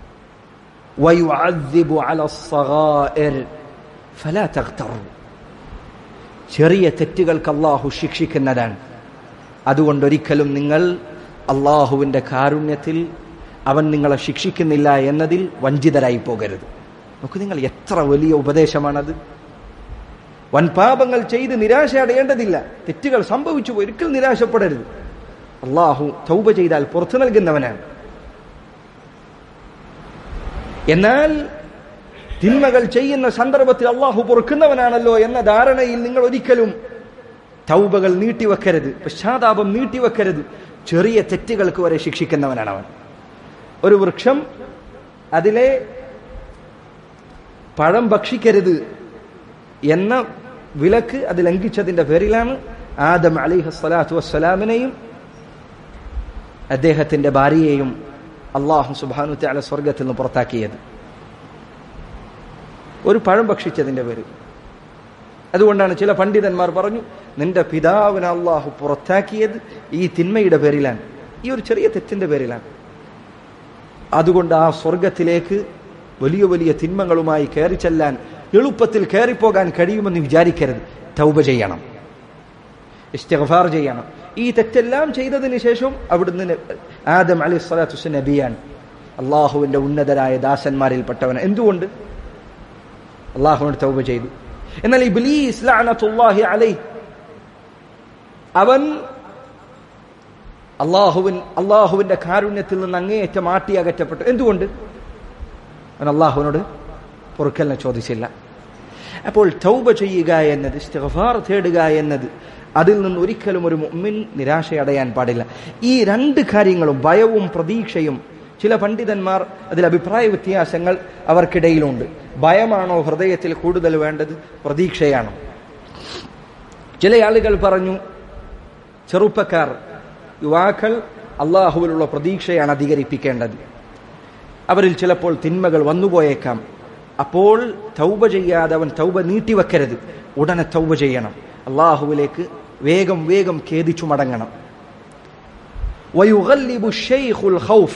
ويعذب على الصغائر فلا تغتروا ചെറിയ തെറ്റുകൾക്ക് അള്ളാഹു ശിക്ഷിക്കുന്നതാണ് അതുകൊണ്ടൊരിക്കലും നിങ്ങൾ അള്ളാഹുവിന്റെ കാരുണ്യത്തിൽ അവൻ നിങ്ങളെ ശിക്ഷിക്കുന്നില്ല എന്നതിൽ വഞ്ചിതരായി പോകരുത് നോക്ക് നിങ്ങൾ എത്ര വലിയ ഉപദേശമാണത് വൻപാപങ്ങൾ ചെയ്ത് നിരാശ അടയേണ്ടതില്ല തെറ്റുകൾ സംഭവിച്ചു പോയി ഒരിക്കലും നിരാശപ്പെടരുത് അള്ളാഹു തൗബ ചെയ്താൽ പുറത്തു നൽകുന്നവനാണ് എന്നാൽ തിന്മകൾ ചെയ്യുന്ന സന്ദർഭത്തിൽ അള്ളാഹു പൊറുക്കുന്നവനാണല്ലോ എന്ന ധാരണയിൽ നിങ്ങൾ ഒരിക്കലും തൗബകൾ നീട്ടിവെക്കരുത് പശ്ചാത്താപം നീട്ടിവെക്കരുത് ചെറിയ തെറ്റുകൾക്ക് വരെ ശിക്ഷിക്കുന്നവനാണ് അവൻ ഒരു വൃക്ഷം അതിലെ പഴം ഭക്ഷിക്കരുത് എന്ന വിലക്ക് അത് ലംഘിച്ചതിന്റെ പേരിലാണ് ആദം അലിഹ് സ്വലാത്തു വസ്സലാമിനെയും അദ്ദേഹത്തിന്റെ ഭാര്യയെയും അള്ളാഹു സുബാനു തല സ്വർഗത്തിൽ നിന്ന് പുറത്താക്കിയത് ഒരു പഴം ഭക്ഷിച്ചതിന്റെ പേര് അതുകൊണ്ടാണ് ചില പണ്ഡിതന്മാർ പറഞ്ഞു നിന്റെ പിതാവിനെ അള്ളാഹു പുറത്താക്കിയത് ഈ തിന്മയുടെ പേരിലാണ് ഈ ഒരു ചെറിയ തെറ്റിന്റെ പേരിലാണ് അതുകൊണ്ട് ആ സ്വർഗത്തിലേക്ക് വലിയ വലിയ തിന്മകളുമായി കയറി ചെല്ലാൻ എളുപ്പത്തിൽ കയറിപ്പോകാൻ കഴിയുമെന്ന് വിചാരിക്കരുത് തൗബ ചെയ്യണം ഇസ്തിഗ്ഫാർ ചെയ്യണം ഈ തെറ്റെല്ലാം ചെയ്തതിന് ശേഷം അവിടുന്ന് ന- ആദം അലി സ്വലാത്തു നബിയാണ് അള്ളാഹുവിന്റെ ഉന്നതരായ ദാസന്മാരിൽപ്പെട്ടവൻ എന്തുകൊണ്ട് അള്ളാഹുവിനോട് തൗബ ചെയ്തു എന്നാൽ ഇബ്ലീസ് ലഅനത്തുല്ലാഹി അലൈഹി അവൻ അള്ളാഹുവിൻ അള്ളാഹുവിന്റെ കാരുണ്യത്തിൽ നിന്ന് അങ്ങേയറ്റം ആട്ടി അകറ്റപ്പെട്ടു എന്തുകൊണ്ട് അവൻ അള്ളാഹുവിനോട് പൊറുക്കലിനെ ചോദിച്ചില്ല അപ്പോൾ തൗബ ചെയ്യുക എന്നത് ഇസ്തിഗ്ഫാർ തേടുക എന്നത് അതിൽ നിന്ന് ഒരിക്കലും ഒരു മുഅ്മിൻ നിരാശയടയാൻ പാടില്ല ഈ രണ്ട് കാര്യങ്ങളും ഭയവും പ്രതീക്ഷയും ചില പണ്ഡിതന്മാർ അതിൽ അഭിപ്രായ വ്യത്യാസങ്ങൾ അവർക്കിടയിലുണ്ട് ഭയമാണോ ഹൃദയത്തിൽ കൂടുതൽ വേണ്ടത് പ്രതീക്ഷയാണോ ചില ആളുകൾ പറഞ്ഞു ചെറുപ്പക്കാർ യുവാക്കൾ അള്ളാഹുവിലുള്ള പ്രതീക്ഷയാണ് അധികരിപ്പിക്കേണ്ടത് അവരിൽ ചിലപ്പോൾ തിന്മകൾ വന്നുപോയേക്കാം അപ്പോൾ തൗബ ചെയ്യാതെ അവൻ തൗബ നീട്ടിവെക്കരുത് ഉടനെ തൗബ ചെയ്യണം അള്ളാഹുവിലേക്ക് വേഗം വേഗം ഖേദിച്ചു മടങ്ങണം വയുഗല്ലിബു ഷെയ്ഖുൽ ഖൗഫ്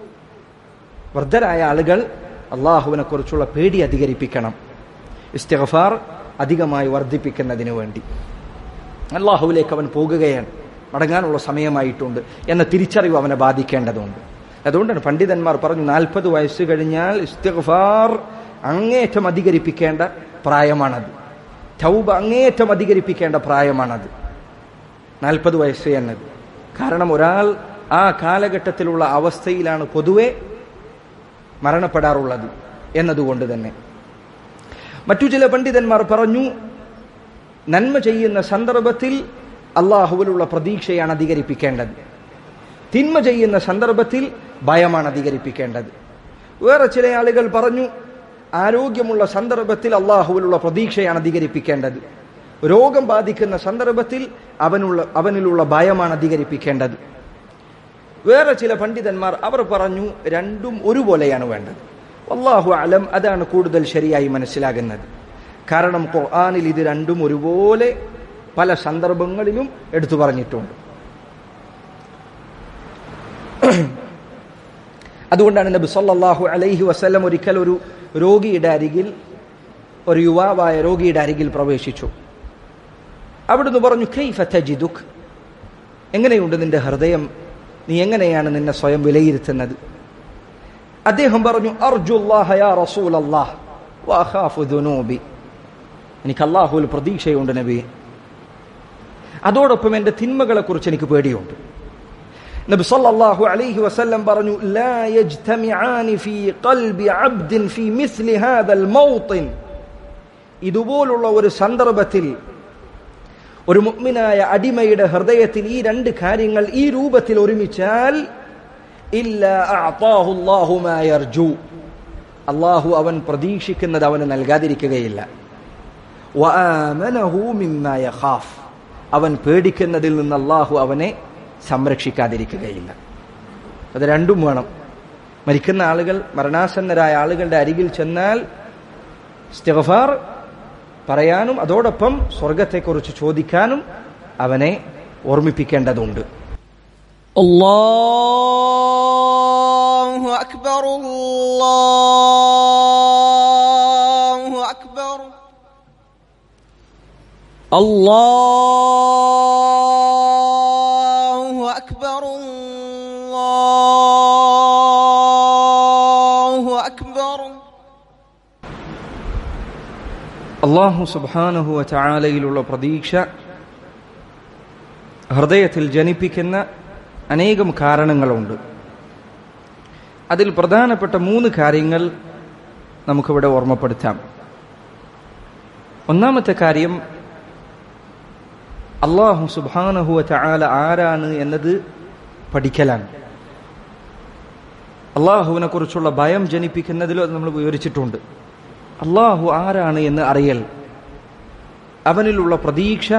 വൃദ്ധരായ ആളുകൾ അള്ളാഹുവിനെ കുറിച്ചുള്ള പേടി അധികരിപ്പിക്കണം ഇസ്തിഗ്ഫാർ അധികമായി വർദ്ധിപ്പിക്കുന്നതിന് വേണ്ടി അള്ളാഹുവിലേക്ക് അവൻ പോകുകയാണ് മടങ്ങാനുള്ള സമയമായിട്ടുണ്ട് എന്ന തിരിച്ചറിവ് അവനെ ബാധിക്കേണ്ടതുണ്ട് അതുകൊണ്ടാണ് പണ്ഡിതന്മാർ പറഞ്ഞു നാൽപ്പത് വയസ്സ് കഴിഞ്ഞാൽ ഇസ്തിഗ്ഫാർ അങ്ങേറ്റം അധികരിപ്പിക്കേണ്ട പ്രായമാണത് തൗബ അങ്ങേറ്റം അധികരിപ്പിക്കേണ്ട പ്രായമാണത് നാൽപ്പത് വയസ്സ് എന്നത് കാരണം ഒരാൾ ആ കാലഘട്ടത്തിലുള്ള അവസ്ഥയിലാണ് പൊതുവെ മരണപ്പെടാറുള്ളത് എന്നതുകൊണ്ട് തന്നെ മറ്റു ചില പണ്ഡിതന്മാർ പറഞ്ഞു നന്മ ചെയ്യുന്ന സന്ദർഭത്തിൽ അള്ളാഹുവിലുള്ള പ്രതീക്ഷയാണ് അധികരിപ്പിക്കേണ്ടത് തിന്മ ചെയ്യുന്ന സന്ദർഭത്തിൽ ഭയമാണ് അധികരിപ്പിക്കേണ്ടത് വേറെ ചില ആളുകൾ പറഞ്ഞു ആരോഗ്യമുള്ള സന്ദർഭത്തിൽ അള്ളാഹുവിലുള്ള പ്രതീക്ഷയാണ് അധികരിപ്പിക്കേണ്ടത് രോഗം ബാധിക്കുന്ന സന്ദർഭത്തിൽ അവനുള്ള അവനിലുള്ള ഭയമാണ് അധികരിപ്പിക്കേണ്ടത് വേറെ ചില പണ്ഡിതന്മാർ അവർ പറഞ്ഞു രണ്ടും ഒരുപോലെയാണ് വേണ്ടത് അള്ളാഹു അലം അതാണ് കൂടുതൽ ശരിയായി മനസ്സിലാകുന്നത് കാരണം ഖുർആാനിൽ ഇത് രണ്ടും ഒരുപോലെ പല സന്ദർഭങ്ങളിലും എടുത്തു പറഞ്ഞിട്ടുണ്ട് അതുകൊണ്ടാണ് നബി സല്ലല്ലാഹു അലൈഹി വസല്ലം ഒരിക്കൽ ഒരു രോഗിയുടെ അരികിൽ ഒരു യുവാവായ രോഗിയുടെ അരികിൽ പ്രവേശിച്ചു അവിടുന്ന് പറഞ്ഞു കൈഫ തജിദുക് എങ്ങനെയുണ്ട് നിന്റെ ഹൃദയം നീ എങ്ങനെയാണ് നിന്നെ സ്വയം വിലയിരുത്തുന്നത് അദ്ദേഹം പറഞ്ഞു അർജുല്ലാഹ യാ റസൂലല്ലാഹ് വഅഖാഫു ദുനൂബി എനിക്ക് അള്ളാഹുവിൽ പ്രതീക്ഷയുണ്ട് നബി അതോടൊപ്പം എൻ്റെ തിന്മകളെ കുറിച്ച് എനിക്ക് പേടിയുണ്ട് നബി സല്ലല്ലാഹു അലൈഹി വസല്ലം പറഞ്ഞു ലാ യജ്തമിആനി ഫീ ഖൽബി അബ്ദിൻ ഫീ മിസ്ലി ഹാദൽ മൗത്തിൻ ഇതുപോലുള്ള ഒരു സന്ദർഭത്തിൽ ഒരു മുഅ്മിനായ അടിമയുടെ ഹൃദയത്തിൽ ഈ രണ്ട് കാര്യങ്ങൾ ഈ രൂപത്തിൽ ഒരുമിച്ചാൽ ഇല്ല അഅതാഹു അല്ലാഹു മാ യർജു അള്ളാഹു അവൻ പ്രതീക്ഷിക്കുന്നത് അവന് നൽകാതിരിക്കുകയില്ല വആമനഹു മിമ്മാ യഖാഫ് അവൻ പേടിക്കുന്നതിൽ നിന്ന് അള്ളാഹു അവനെ സംരക്ഷിക്കാതിരിക്കുകയില്ല അത് രണ്ടും വേണം മരിക്കുന്ന ആളുകൾ മരണാസന്നരായ ആളുകളുടെ അരികിൽ ചെന്നാൽ ഇസ്തിഗ്ഫാർ പറയാനും അതോടൊപ്പം സ്വർഗത്തെക്കുറിച്ച് ചോദിക്കാനും അവനെ ഓർമ്മിപ്പിക്കേണ്ടതുണ്ട് الله أكبر الله أكبر الله أكبر الله أكبر അള്ളാഹു സുബാനഹു ചാലയിലുള്ള പ്രതീക്ഷ ഹൃദയത്തിൽ ജനിപ്പിക്കുന്ന അനേകം കാരണങ്ങളുണ്ട് അതിൽ പ്രധാനപ്പെട്ട മൂന്ന് കാര്യങ്ങൾ നമുക്കിവിടെ ഓർമ്മപ്പെടുത്താം ഒന്നാമത്തെ കാര്യം അള്ളാഹു സുബാനഹുവ ചാല ആരാണ് എന്നത് പഠിക്കലാണ് അള്ളാഹുവിനെ കുറിച്ചുള്ള ഭയം ജനിപ്പിക്കുന്നതിലും അത് നമ്മൾ വിവരിച്ചിട്ടുണ്ട് അള്ളാഹു ആരാണ് എന്ന് അറിയൽ അവനിലുള്ള പ്രതീക്ഷ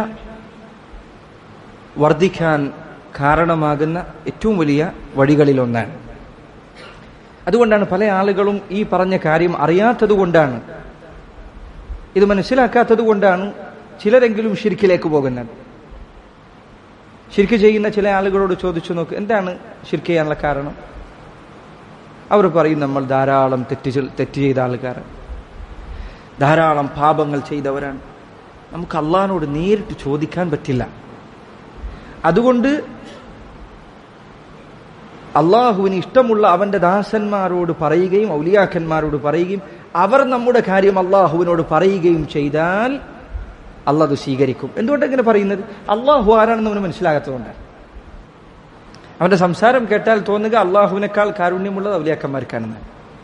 വർദ്ധിക്കാൻ കാരണമാകുന്ന ഏറ്റവും വലിയ വഴികളിലൊന്നാണ് അതുകൊണ്ടാണ് പല ആളുകളും ഈ പറഞ്ഞ കാര്യം അറിയാത്തത് കൊണ്ടാണ് ഇത് മനസ്സിലാക്കാത്തത് കൊണ്ടാണ് ചിലരെങ്കിലും ഷിർക്കിലേക്ക് പോകുന്നത് ഷിർക്ക് ചെയ്യുന്ന ചില ആളുകളോട് ചോദിച്ചു നോക്ക് എന്താണ് ഷിർക്ക് ചെയ്യാനുള്ള കാരണം അവർ പറയും നമ്മൾ ധാരാളം തെറ്റ് ചെ- തെറ്റ് ചെയ്ത ആൾക്കാരാണ് ധാരാളം പാപങ്ങൾ ചെയ്തവരാണ് നമുക്ക് അള്ളഹാനോട് നേരിട്ട് ചോദിക്കാൻ പറ്റില്ല അതുകൊണ്ട് അള്ളാഹുവിന് ഇഷ്ടമുള്ള അവന്റെ ദാസന്മാരോട് പറയുകയും ഔലിയാക്കന്മാരോട് പറയുകയും അവർ നമ്മുടെ കാര്യം അള്ളാഹുവിനോട് പറയുകയും ചെയ്താൽ അള്ളാഹ് അത് സ്വീകരിക്കും എന്തുകൊണ്ടാണ് ഇങ്ങനെ പറയുന്നത് അള്ളാഹു ആരാണെന്ന് അവന് മനസ്സിലാകാത്തതുകൊണ്ടാണ് അവന്റെ സംസാരം കേട്ടാൽ തോന്നുക അള്ളാഹുവിനേക്കാൾ കാരുണ്യമുള്ളത് ഔലിയാക്കന്മാർക്കാണെന്ന്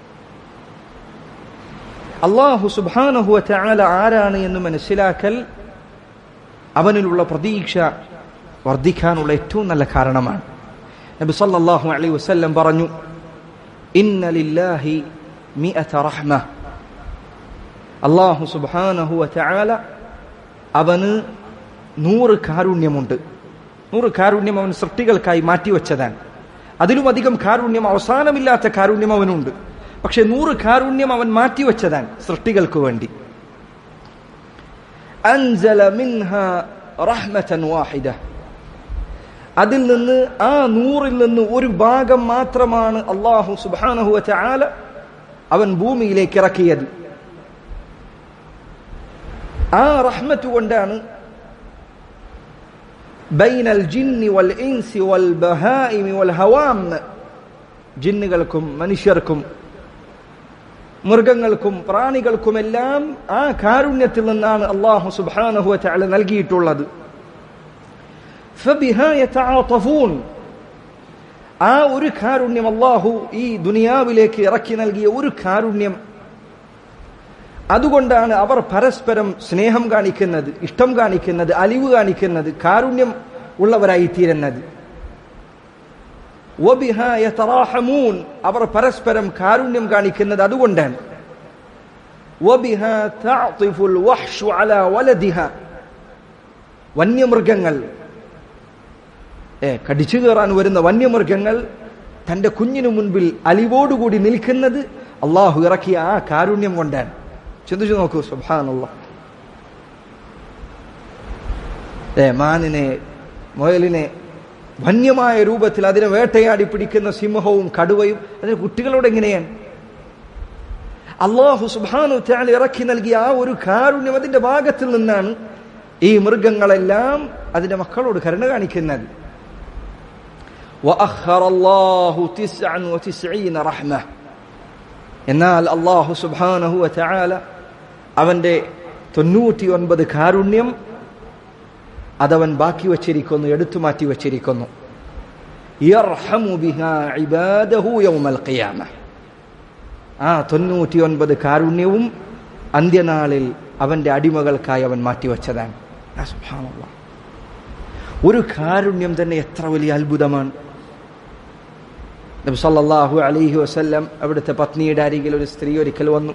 അള്ളാഹു സുബാനഹുവ ചാല ആരാണ് എന്ന് മനസ്സിലാക്കൽ അവനിലുള്ള പ്രതീക്ഷ വർദ്ധിക്കാനുള്ള ഏറ്റവും നല്ല കാരണമാണ് നബി സല്ലല്ലാഹു അലൈഹി വസല്ലം പറഞ്ഞു ഇന്ന ലില്ലാഹി മിഅത റഹ്മ അള്ളാഹു സുബ്ഹാനഹു വതആല അവന് നൂറ് കാരുണ്യമുണ്ട് നൂറ് കാരുണ്യം അവൻ സൃഷ്ടികൾക്കായി മാറ്റിവെച്ചതാണ് അതിലും അധികം കാരുണ്യം അവസാനമില്ലാത്ത കാരുണ്യം അവനുണ്ട് പക്ഷെ നൂറ് കാരുണ്യം അവൻ മാറ്റിവെച്ചതാണ് സൃഷ്ടികൾക്ക് വേണ്ടി അൻസല മിൻഹ റഹ്മതൻ വാഹിദ അതിൽ നിന്ന് ആ നൂറിൽ നിന്ന് ഒരു ഭാഗം മാത്രമാണ് അള്ളാഹു സുബാനഹു ചാല അവൻ ഭൂമിയിലേക്ക് ഇറക്കിയത് ആ റഹ്മത്ത് കൊണ്ടാണ് ബൈനൽ ജിന്നി വൽ ഇൻസി വൽ ബഹായിമി വൽ ഹവാം ജിന്നുകൾക്കും മനുഷ്യർക്കും മൃഗങ്ങൾക്കും പ്രാണികൾക്കുമെല്ലാം ആ കാരുണ്യത്തിൽ നിന്നാണ് അള്ളാഹു സുബാനഹു ചാല നൽകിയിട്ടുള്ളത് فبها يتعاطفون ആ ഒരു കാരുണ്യം അള്ളാഹു ഈ ദുനിയാവിലേക്ക് ഇറക്കി നൽകിയ ഒരു കാരുണ്യം അതുകൊണ്ടാണ് അവർ പരസ്പരം സ്നേഹം കാണിക്കുന്നത് ഇഷ്ടം കാണിക്കുന്നത് അലിവ് കാണിക്കുന്നത് കാരുണ്യം ഉള്ളവരായി തീരുന്നത് അവർ പരസ്പരം കാരുണ്യം കാണിക്കുന്നത് അതുകൊണ്ടാണ് വന്യമൃഗങ്ങൾ ഏ കടിച്ചു കയറാൻ വരുന്ന വന്യമൃഗങ്ങൾ തന്റെ കുഞ്ഞിനു മുൻപിൽ അലിവോടുകൂടി നിൽക്കുന്നത് അള്ളാഹു ഇറക്കിയ ആ കാരുണ്യം കൊണ്ടാണ് ചിന്തിച്ചു നോക്കൂ സുബാനുള്ള ഏ മാനിനെ മുയലിനെ വന്യമായ രൂപത്തിൽ അതിനെ വേട്ടയാടി പിടിക്കുന്ന സിംഹവും കടുവയും അതിന് കുട്ടികളോട് എങ്ങനെയാണ് അള്ളാഹു സുബാനു ത്യാൽ ഇറക്കി നൽകിയ ആ ഒരു കാരുണ്യം അതിന്റെ ഭാഗത്തിൽ നിന്നാണ് ഈ മൃഗങ്ങളെല്ലാം അതിന്റെ മക്കളോട് കരുണ കാണിക്കുന്നത് وأخر الله تسعا وتسعين رحمة എന്നാൽ അള്ളാഹു സുബാനഹു ചാല അവന്റെ തൊണ്ണൂറ്റി ഒൻപത് കാരുണ്യം അതവൻ ബാക്കി വച്ചിരിക്കുന്നു എടുത്തു മാറ്റി വച്ചിരിക്കുന്നു ആ തൊണ്ണൂറ്റി ഒൻപത് കാരുണ്യവും അന്ത്യനാളിൽ അവന്റെ അടിമകൾക്കായി അവൻ മാറ്റിവെച്ചതാണ് ഒരു കാരുണ്യം തന്നെ എത്ര വലിയ അത്ഭുതമാണ് നബി സല്ലല്ലാഹു അലൈഹി വസല്ലം അവിടുത്തെ പത്നിയുടെ അരികിൽ ഒരു സ്ത്രീ ഒരിക്കൽ വന്നു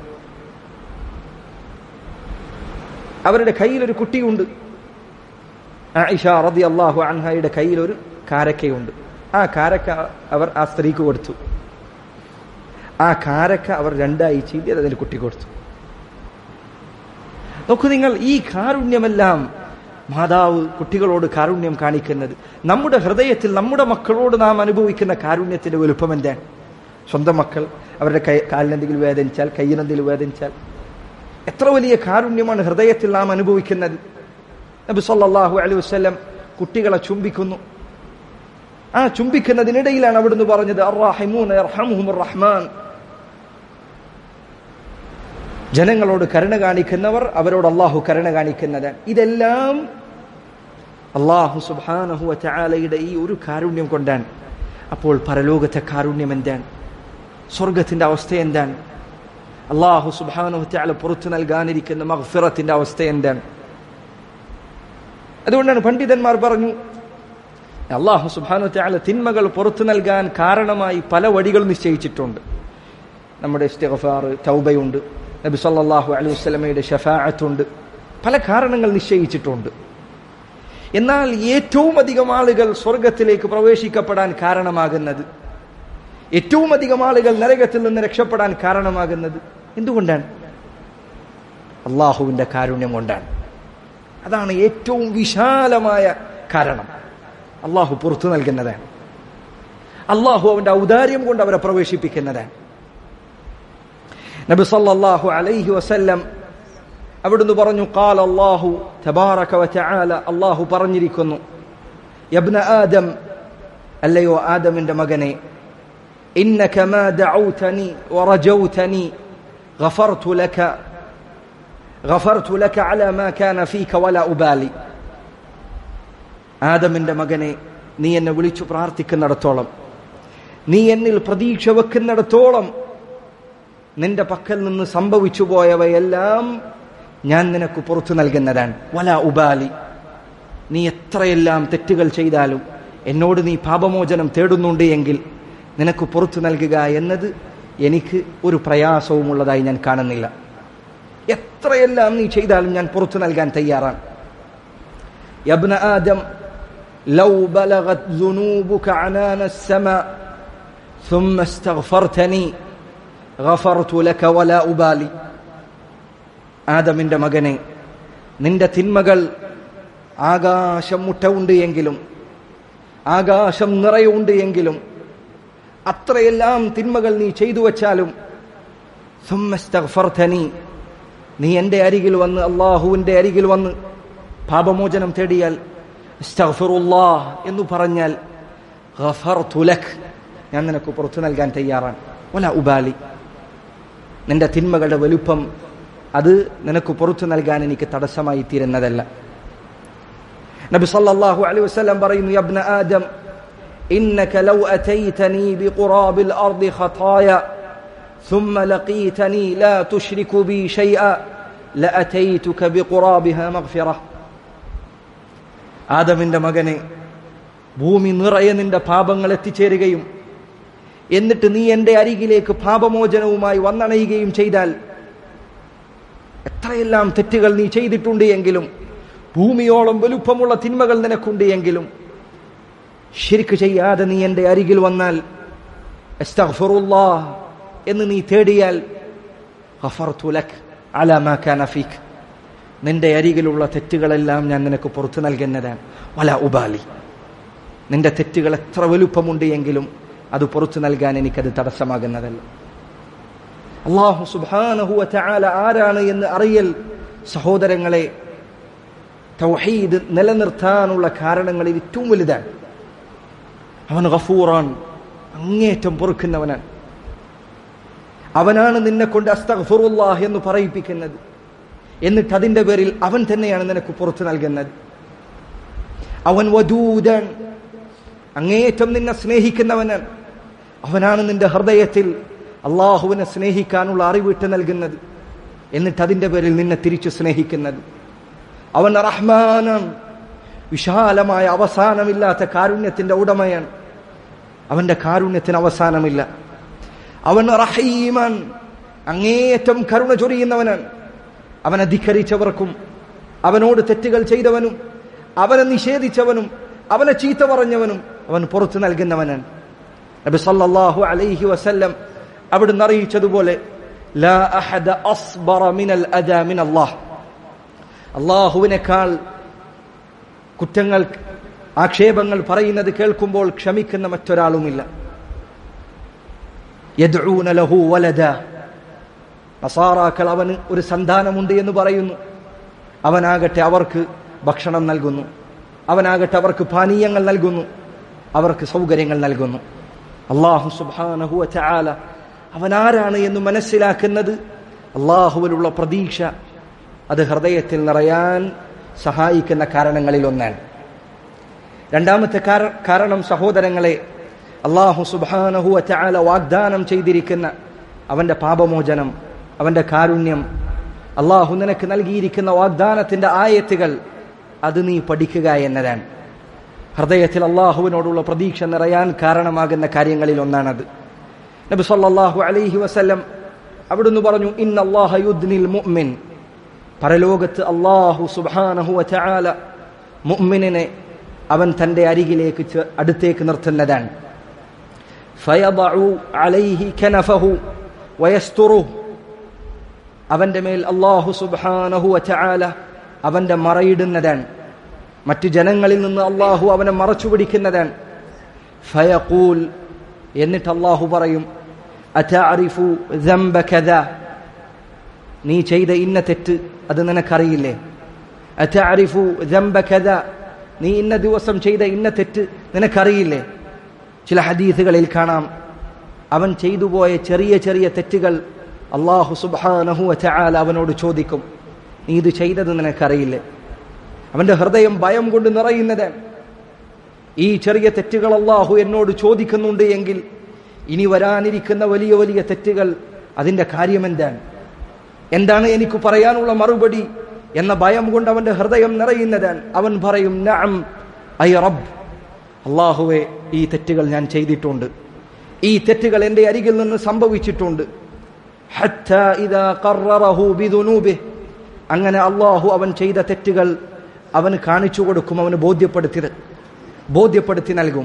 അവരുടെ കയ്യിൽ ഒരു കുട്ടിയുണ്ട് ആയിഷ റതി അള്ളാഹു അൻഹയുടെ കയ്യിൽ ഒരു കാരക്കയുണ്ട് ആ കാരക്ക അവർ ആ സ്ത്രീക്ക് കൊടുത്തു ആ കാരക്ക അവർ രണ്ടായി ചീന്തി അതിന് കുട്ടി കൊടുത്തു നോക്കൂ നിങ്ങൾ ഈ കാരുണ്യമെല്ലാം മാതാവ് കുട്ടികളോട് കാരുണ്യം കാണിക്കുന്നത് നമ്മുടെ ഹൃദയത്തിൽ നമ്മുടെ മക്കളോട് നാം അനുഭവിക്കുന്ന കാരുണ്യത്തിന്റെ വലുപ്പം എന്താണ് സ്വന്തം മക്കൾ അവരുടെ കൈ കാലിനെന്തെങ്കിലും വേദനിച്ചാൽ കയ്യിനെന്തെങ്കിലും വേദനിച്ചാൽ എത്ര വലിയ കാരുണ്യമാണ് ഹൃദയത്തിൽ നാം അനുഭവിക്കുന്നത് നബി സല്ലല്ലാഹു അലൈഹി വസല്ലം കുട്ടികളെ ചുംബിക്കുന്നു ആ ചുംബിക്കുന്നതിനിടയിലാണ് അവിടുന്ന് പറഞ്ഞത് അർറാഹിമൂന യർഹമുഹുമുർ റഹ്മാൻ ജനങ്ങളോട് കരുണ കാണിക്കുന്നവർ അവരോട് അള്ളാഹു കരുണ കാണിക്കുന്നത് ഇതെല്ലാം അള്ളാഹു സുബാനഹു ചാലയുടെ ഈ ഒരു കാരുണ്യം കൊണ്ടാണ് അപ്പോൾ പരലോകത്തെ കാരുണ്യം എന്താണ് സ്വർഗത്തിന്റെ അവസ്ഥ എന്താണ് അള്ളാഹു സുബാനഹു ചാല പുറത്തു നൽകാനിരിക്കുന്ന മഹ്ഫിറത്തിന്റെ അവസ്ഥ എന്താണ് അതുകൊണ്ടാണ് പണ്ഡിതന്മാർ പറഞ്ഞു അള്ളാഹു സുബാനു ചാല തിന്മകൾ പുറത്തു നൽകാൻ കാരണമായി പല വഴികൾ നിശ്ചയിച്ചിട്ടുണ്ട് നമ്മുടെ ഇസ്തിഗഫാർ തൗബയുണ്ട് നബി സല്ലല്ലാഹു അലൈഹി വസല്ലമയുടെ ഷഫാഅത്തുണ്ട് പല കാരണങ്ങൾ നിശ്ചയിച്ചിട്ടുണ്ട് എന്നാൽ ഏറ്റവും അധികം ആളുകൾ സ്വർഗത്തിലേക്ക് പ്രവേശിക്കപ്പെടാൻ കാരണമാകുന്നത് ഏറ്റവും അധികം ആളുകൾ നരകത്തിൽ നിന്ന് രക്ഷപ്പെടാൻ കാരണമാകുന്നത് എന്തുകൊണ്ടാണ് അള്ളാഹുവിന്റെ കാരുണ്യം കൊണ്ടാണ് അതാണ് ഏറ്റവും വിശാലമായ കാരണം അള്ളാഹു പുറത്തു നൽകുന്നതാണ് അള്ളാഹു അവന്റെ ഔദാര്യം കൊണ്ട് അവരെ പ്രവേശിപ്പിക്കുന്നതാണ് നബി സല്ലല്ലാഹു അലൈഹി വസല്ലം അവിടുന്ന് പറഞ്ഞു ഖാൽ അല്ലാഹു തബാറക വതആല അല്ലാഹു പറഞ്ഞിരിക്കുന്നു യബ്ന ആദം അല്ലയോ ആദമിന്റെ മകനെ إنك ما دعوتني ورجوتني غفرت لك غفرت لك على ما كان فيك ولا أبالي ആദമിന്റെ മകനെ നീ എന്നെ വിളിച്ചു പ്രാർത്ഥിക്കുന്നിടത്തോളം നീ എന്നിൽ പ്രതീക്ഷ വെക്കുന്നിടത്തോളം നിന്റെ പക്കൽ നിന്ന് സംഭവിച്ചു പോയവയെല്ലാം ഞാൻ നിനക്ക് പുറത്തു നൽകുന്നതാണ് വല ഉബാലി നീ എത്രയെല്ലാം തെറ്റുകൾ ചെയ്താലും എന്നോട് നീ പാപമോചനം തേടുന്നുണ്ട് എങ്കിൽ നിനക്ക് പുറത്തു നൽകുക എന്നത് എനിക്ക് ഒരു പ്രയാസവുമുള്ളതായി ഞാൻ കാണുന്നില്ല എത്രയെല്ലാം നീ ചെയ്താലും ഞാൻ പുറത്തു നൽകാൻ തയ്യാറാണ് യബ്ന ആദം لو بلغت ذنوبك عنان السماء ثم استغفرتني غفرت لك ولا أبالي ആദമിന്റെ മകനെ നിന്റെ തിന്മകൾ ആകാശം മുട്ടയുണ്ട് എങ്കിലും ആകാശം നിറയുണ്ട് എങ്കിലും അത്രയെല്ലാം തിന്മകൾ നീ ചെയ്തു വച്ചാലും സുമ്മസ്തഗ്ഫർതനി നീ എൻ്റെ അരികിൽ വന്ന് അള്ളാഹുവിൻ്റെ അരികിൽ വന്ന് പാപമോചനം തേടിയാൽ അസ്തഗ്ഫിറുല്ലാഹ് എന്ന് പറഞ്ഞാൽ ഗഫർതു ലക് ഞാൻ നിനക്ക് പുറത്തു നൽകാൻ തയ്യാറാണ് വല ഉബാലി നിന്റെ തിന്മകളുടെ വലുപ്പം അത് നിനക്ക് പുറത്തു നൽകാൻ എനിക്ക് തടസ്സമായി തീരുന്നതല്ല നബി സല്ലല്ലാഹു അലൈഹി വസല്ലം പറയുന്നു യബ്ന ആദം إنك لو أتيتني بقراب الأرض خطايا ثم لقيتني لا تشرك بي شيئا لأتيتك بقرابها مغفرة ആദമിന്റെ മകനെ ഭൂമി നിറയെ നിന്റെ പാപങ്ങൾ എത്തിച്ചേരുകയും എന്നിട്ട് നീ എൻ്റെ അരികിലേക്ക് പാപമോചനവുമായി വന്നണയുകയും ചെയ്താൽ എത്രയെല്ലാം തെറ്റുകൾ നീ ചെയ്തിട്ടുണ്ട് എങ്കിലും ഭൂമിയോളം വലുപ്പമുള്ള തിന്മകൾ നിനക്കുണ്ട് എങ്കിലും ശരിക്ക് ചെയ്യാതെ നീ എൻ്റെ അരികിൽ വന്നാൽ അസ്തഗ്ഫിറുല്ലാഹ് എന്ന് നീ തേടിയാൽ ഗഫർതു ലക് അലാ മാ കാന ഫീക് നിന്റെ അരികിലുള്ള തെറ്റുകളെല്ലാം ഞാൻ നിനക്ക് പുറത്തു നൽകുന്നതാണ് വല ഉബാലി നിന്റെ തെറ്റുകൾ എത്ര വലുപ്പമുണ്ട് എങ്കിലും അത് പുറത്തു നൽകാൻ എനിക്കത് തടസ്സമാകുന്നതല്ല അള്ളാഹു സുബാനഹുവ ചാല ആരാണ് എന്ന് അറിയൽ സഹോദരങ്ങളെ തൗഹീദ് നിലനിർത്താനുള്ള കാരണങ്ങളിൽ ഏറ്റവും വലുതാണ് അവൻ ഗഫൂറാൻ അങ്ങേറ്റം പൊറുക്കുന്നവനാണ് അവനാണ് നിന്നെ കൊണ്ട് അസ്തഗ്ഫിറുല്ലാഹ് എന്ന് പറയിപ്പിക്കുന്നത് എന്നിട്ട് അതിന്റെ പേരിൽ അവൻ തന്നെയാണ് നിനക്ക് പുറത്തു നൽകുന്നത് അവൻ വധൂതൻ അങ്ങേയറ്റം നിന്നെ സ്നേഹിക്കുന്നവനാണ് അവനാണ് നിന്റെ ഹൃദയത്തിൽ അള്ളാഹുവിനെ സ്നേഹിക്കാനുള്ള അറിവിട്ട് നൽകുന്നത് എന്നിട്ട് അതിന്റെ പേരിൽ നിന്നെ തിരിച്ചു സ്നേഹിക്കുന്നത് അവൻ റഹ്മാനാണ് വിശാലമായ അവസാനമില്ലാത്ത കാരുണ്യത്തിന്റെ ഉടമയാണ് അവന്റെ കാരുണ്യത്തിന് അവസാനമില്ല അവൻ റഹീമൻ അങ്ങേയറ്റം കരുണ ചൊരിയുന്നവനാണ് അവനെ ധിഖരിച്ചവർക്കും അവനോട് തെറ്റുകൾ ചെയ്തവനും അവനെ നിഷേധിച്ചവനും അവനെ ചീത്ത പറഞ്ഞവനും അവൻ പുറത്തു നൽകുന്നവനാണ് നബി സല്ലല്ലാഹു അലൈഹി വസല്ലം അവിടുന്ന് അറിയിച്ചതുപോലെ ലാ അഹദ അസ്ബറ മിനൽ അദാ മിൻ അല്ലാഹ് അള്ളാഹുവിനേക്കാൾ കുറ്റങ്ങൾ ആക്ഷേപങ്ങൾ പറയുന്നത് കേൾക്കുമ്പോൾ ക്ഷമിക്കുന്ന മറ്റൊരാളുമില്ല യദ്ഊന ലഹു വലദ നസാറാക്കൾ അവന് ഒരു സന്താനമുണ്ട് എന്ന് പറയുന്നു അവനാകട്ടെ അവർക്ക് ഭക്ഷണം നൽകുന്നു അവനാകട്ടെ അവർക്ക് പാനീയങ്ങൾ നൽകുന്നു അവർക്ക് സൗകര്യങ്ങൾ നൽകുന്നു അള്ളാഹു സുബാനഹുവ ചാല അവനാരാണ് എന്ന് മനസ്സിലാക്കുന്നത് അള്ളാഹുവിലുള്ള പ്രതീക്ഷ അത് ഹൃദയത്തിൽ നിറയാൻ സഹായിക്കുന്ന കാരണങ്ങളിൽ ഒന്നാണ് രണ്ടാമത്തെ കാരണം സഹോദരങ്ങളെ അള്ളാഹു സുബാനഹുവ ചാല വാഗ്ദാനം ചെയ്തിരിക്കുന്ന അവന്റെ പാപമോചനം അവന്റെ കാരുണ്യം അള്ളാഹു നിനക്ക് നൽകിയിരിക്കുന്ന വാഗ്ദാനത്തിന്റെ ആയത്തുകൾ അത് നീ പഠിക്കുക എന്നതാണ് ഹൃദയത്തിൽ അള്ളാഹുവിനോടുള്ള പ്രതീക്ഷ നിറയാൻ കാരണമാകുന്ന കാര്യങ്ങളിൽ ഒന്നാണത് നബി സല്ലല്ലാഹു അലൈഹി വസല്ലം അവിടുന്ന് പറഞ്ഞു ഇന്നല്ലാഹ യുദ്നിൽ മുഅ്മിൻ പരലോകത്ത് അള്ളാഹു സുബ്ഹാനഹു വതആല മുഅ്മിനിനെ അവൻ തന്റെ അരികിലേക്ക് അടുത്തേക്ക് നിർത്തുന്നതാണ് ഫയദഉ അലൈഹി കനഫഹു വയസ്തുറുഹു അവന്റെ മേൽ അള്ളാഹു സുബ്ഹാനഹു വതആല അവന്റെ മറയിടുന്നതാണ് മറ്റു ജനങ്ങളിൽ നിന്ന് അള്ളാഹു അവനെ മറച്ചു പിടിക്കുന്നതാണ് ഫയഖൂൽ എന്നിട്ട് അള്ളാഹു പറയും അതഅരിഫു ദംബ കദാ നീ ചെയ്ത ഇന്ന തെറ്റ് അത് നിനക്കറിയില്ലേ അതഅരിഫു ദംബ കദാ നീ ഇന്ന ദിവസം ചെയ്ത ഇന്ന തെറ്റ് നിനക്കറിയില്ലേ ചില ഹദീസുകളിൽ കാണാം അവൻ ചെയ്തു പോയ ചെറിയ ചെറിയ തെറ്റുകൾ അള്ളാഹു സുബാനഹു ചാല അവനോട് ചോദിക്കും നീ ഇത് ചെയ്തത് നിനക്കറിയില്ലേ അവന്റെ ഹൃദയം ഭയം കൊണ്ട് നിറയുന്നതാണ് ഈ ചെറിയ തെറ്റുകൾ അള്ളാഹു എന്നോട് ചോദിക്കുന്നുണ്ട് എങ്കിൽ ഇനി വരാനിരിക്കുന്ന വലിയ വലിയ തെറ്റുകൾ അതിന്റെ കാര്യമെന്താണ് എന്താണ് എനിക്ക് പറയാനുള്ള മറുപടി എന്ന ഭയം കൊണ്ട് അവന്റെ ഹൃദയം നിറയുന്നതാണ് അവൻ പറയും നഅം ഐ റബ്ബ് അള്ളാഹുവെ ഈ തെറ്റുകൾ ഞാൻ ചെയ്തിട്ടുണ്ട് ഈ തെറ്റുകൾ എൻ്റെ അരികിൽ നിന്ന് സംഭവിച്ചിട്ടുണ്ട് ഹത്താ ഇദാ ഖററഹു ബിദുനൂബിഹ്. അങ്ങനെ അള്ളാഹു അവൻ ചെയ്ത തെറ്റുകൾ അവന് കാണിച്ചു കൊടുക്കും അവന് ബോധ്യപ്പെടുത്തി ബോധ്യപ്പെടുത്തി നൽകും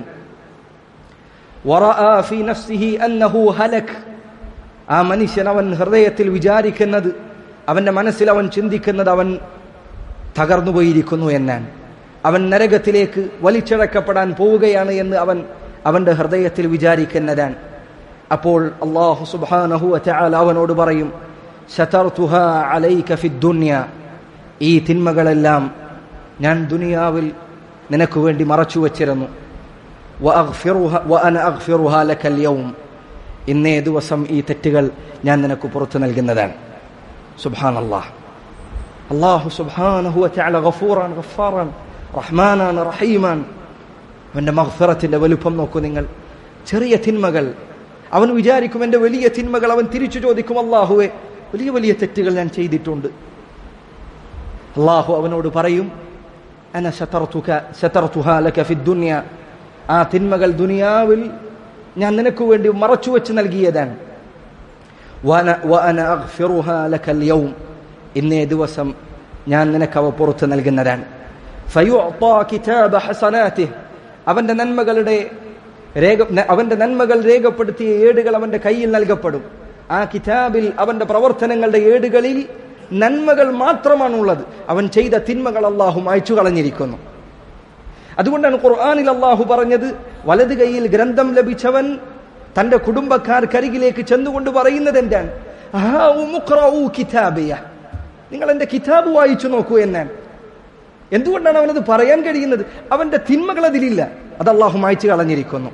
വറഅ ഫീ നഫ്സിഹി അന്നഹു ഹലക് ആ മനുഷ്യൻ അവൻ ഹൃദയത്തിൽ വിചാരിക്കുന്നത് അവന്റെ മനസ്സിൽ അവൻ ചിന്തിക്കുന്നത് അവൻ തകർന്നു പോയിരിക്കുന്നു എന്നാണ് അവൻ നരകത്തിലേക്ക് വലിച്ചിഴക്കപ്പെടാൻ പോവുകയാണ് എന്ന് അവൻ അവന്റെ ഹൃദയത്തിൽ വിചാരിക്കുന്നതാണ് അപ്പോൾ അള്ളാഹു സുബ്ഹാനഹു വതആല അവനോട് പറയും സതർതുഹ അലൈക ഫിദ്ദുന്യ ഈ തിന്മകളെല്ലാം ഞാൻ ദുനിയാവിൽ നിനക്ക് വേണ്ടി മറച്ചു വച്ചിരുന്നു വഅഗ്ഫിറുഹ വഅന അഗ്ഫിറുഹ ലക്കൽ യൗം ഇന്നേ ദിവസം ഈ തെറ്റുകൾ ഞാൻ നിനക്ക് പുറത്തു നൽകുന്നതാണ് സുബ്ഹാനല്ലാഹ് അള്ളാഹു സുബ്ഹാനഹു വതആല ഗഫൂറാൻ ഗഫാറാൻ റഹ്മാനാണ് റഹീമാൻ അവന്റെ മഗ്ഫിറത്തിന്റെ വലുപ്പം നോക്കൂ നിങ്ങൾ ചെറിയ തിന്മകൾ അവൻ വിചാരിക്കും എന്റെ വലിയ തിന്മകൾ അവൻ തിരിച്ചു ചോദിക്കും അള്ളാഹുവെ വലിയ വലിയ തെറ്റുകൾ ഞാൻ ചെയ്തിട്ടുണ്ട് അള്ളാഹു അവനോട് പറയും അന ശതർതുക ശതർതുഹാ ലക ഫിദ്ദുനിയ ആ തിന്മകൾ ദുനിയാവിൽ ഞാൻ നിനക്ക് വേണ്ടി മറച്ചു വെച്ച് നൽകിയതാണ് വഅന- വഅന അഗ്ഫിറുഹാ ലകൽ യൗം. ഇന്നേ ദിവസം ഞാൻ നിനക്ക് അവ പുറത്ത് നൽകുന്നതാണ് ഫയുഅ്താ കിതാബ ഹസനാതിഹ്. അവന്റെ നന്മകളുടെ രേഖ ന- അവന്റെ നന്മകൾ രേഖപ്പെടുത്തിയ ഏടുകൾ അവന്റെ കയ്യിൽ നൽകപ്പെടും ആ കിതാബിൽ അവന്റെ പ്രവർത്തനങ്ങളുടെ ഏടുകളിൽ നന്മകൾ മാത്രമാണുള്ളത് അവൻ ചെയ്ത തിന്മകൾ അള്ളാഹു മായ്ച്ചു കളഞ്ഞിരിക്കുന്നു അതുകൊണ്ടാണ് ഖുർആനിൽ അള്ളാഹു പറഞ്ഞത് വലത് കൈയിൽ ഗ്രന്ഥം ലഭിച്ചവൻ തന്റെ കുടുംബക്കാർക്കരികിലേക്ക് ചെന്നുകൊണ്ട് പറയുന്നത് എന്താണ് "ഹാ ഉമുഖ്റഊ കിതാബിയ." നിങ്ങൾ എന്റെ കിതാബ് വായിച്ചു നോക്കൂ എന്നാണ് എന്തുകൊണ്ടാണ് അവനത് പറയാൻ കഴിയുന്നത് അവന്റെ തിന്മകൾ അതിലില്ല അത് അള്ളാഹു മായ്ച്ചു കളഞ്ഞിരിക്കുന്നു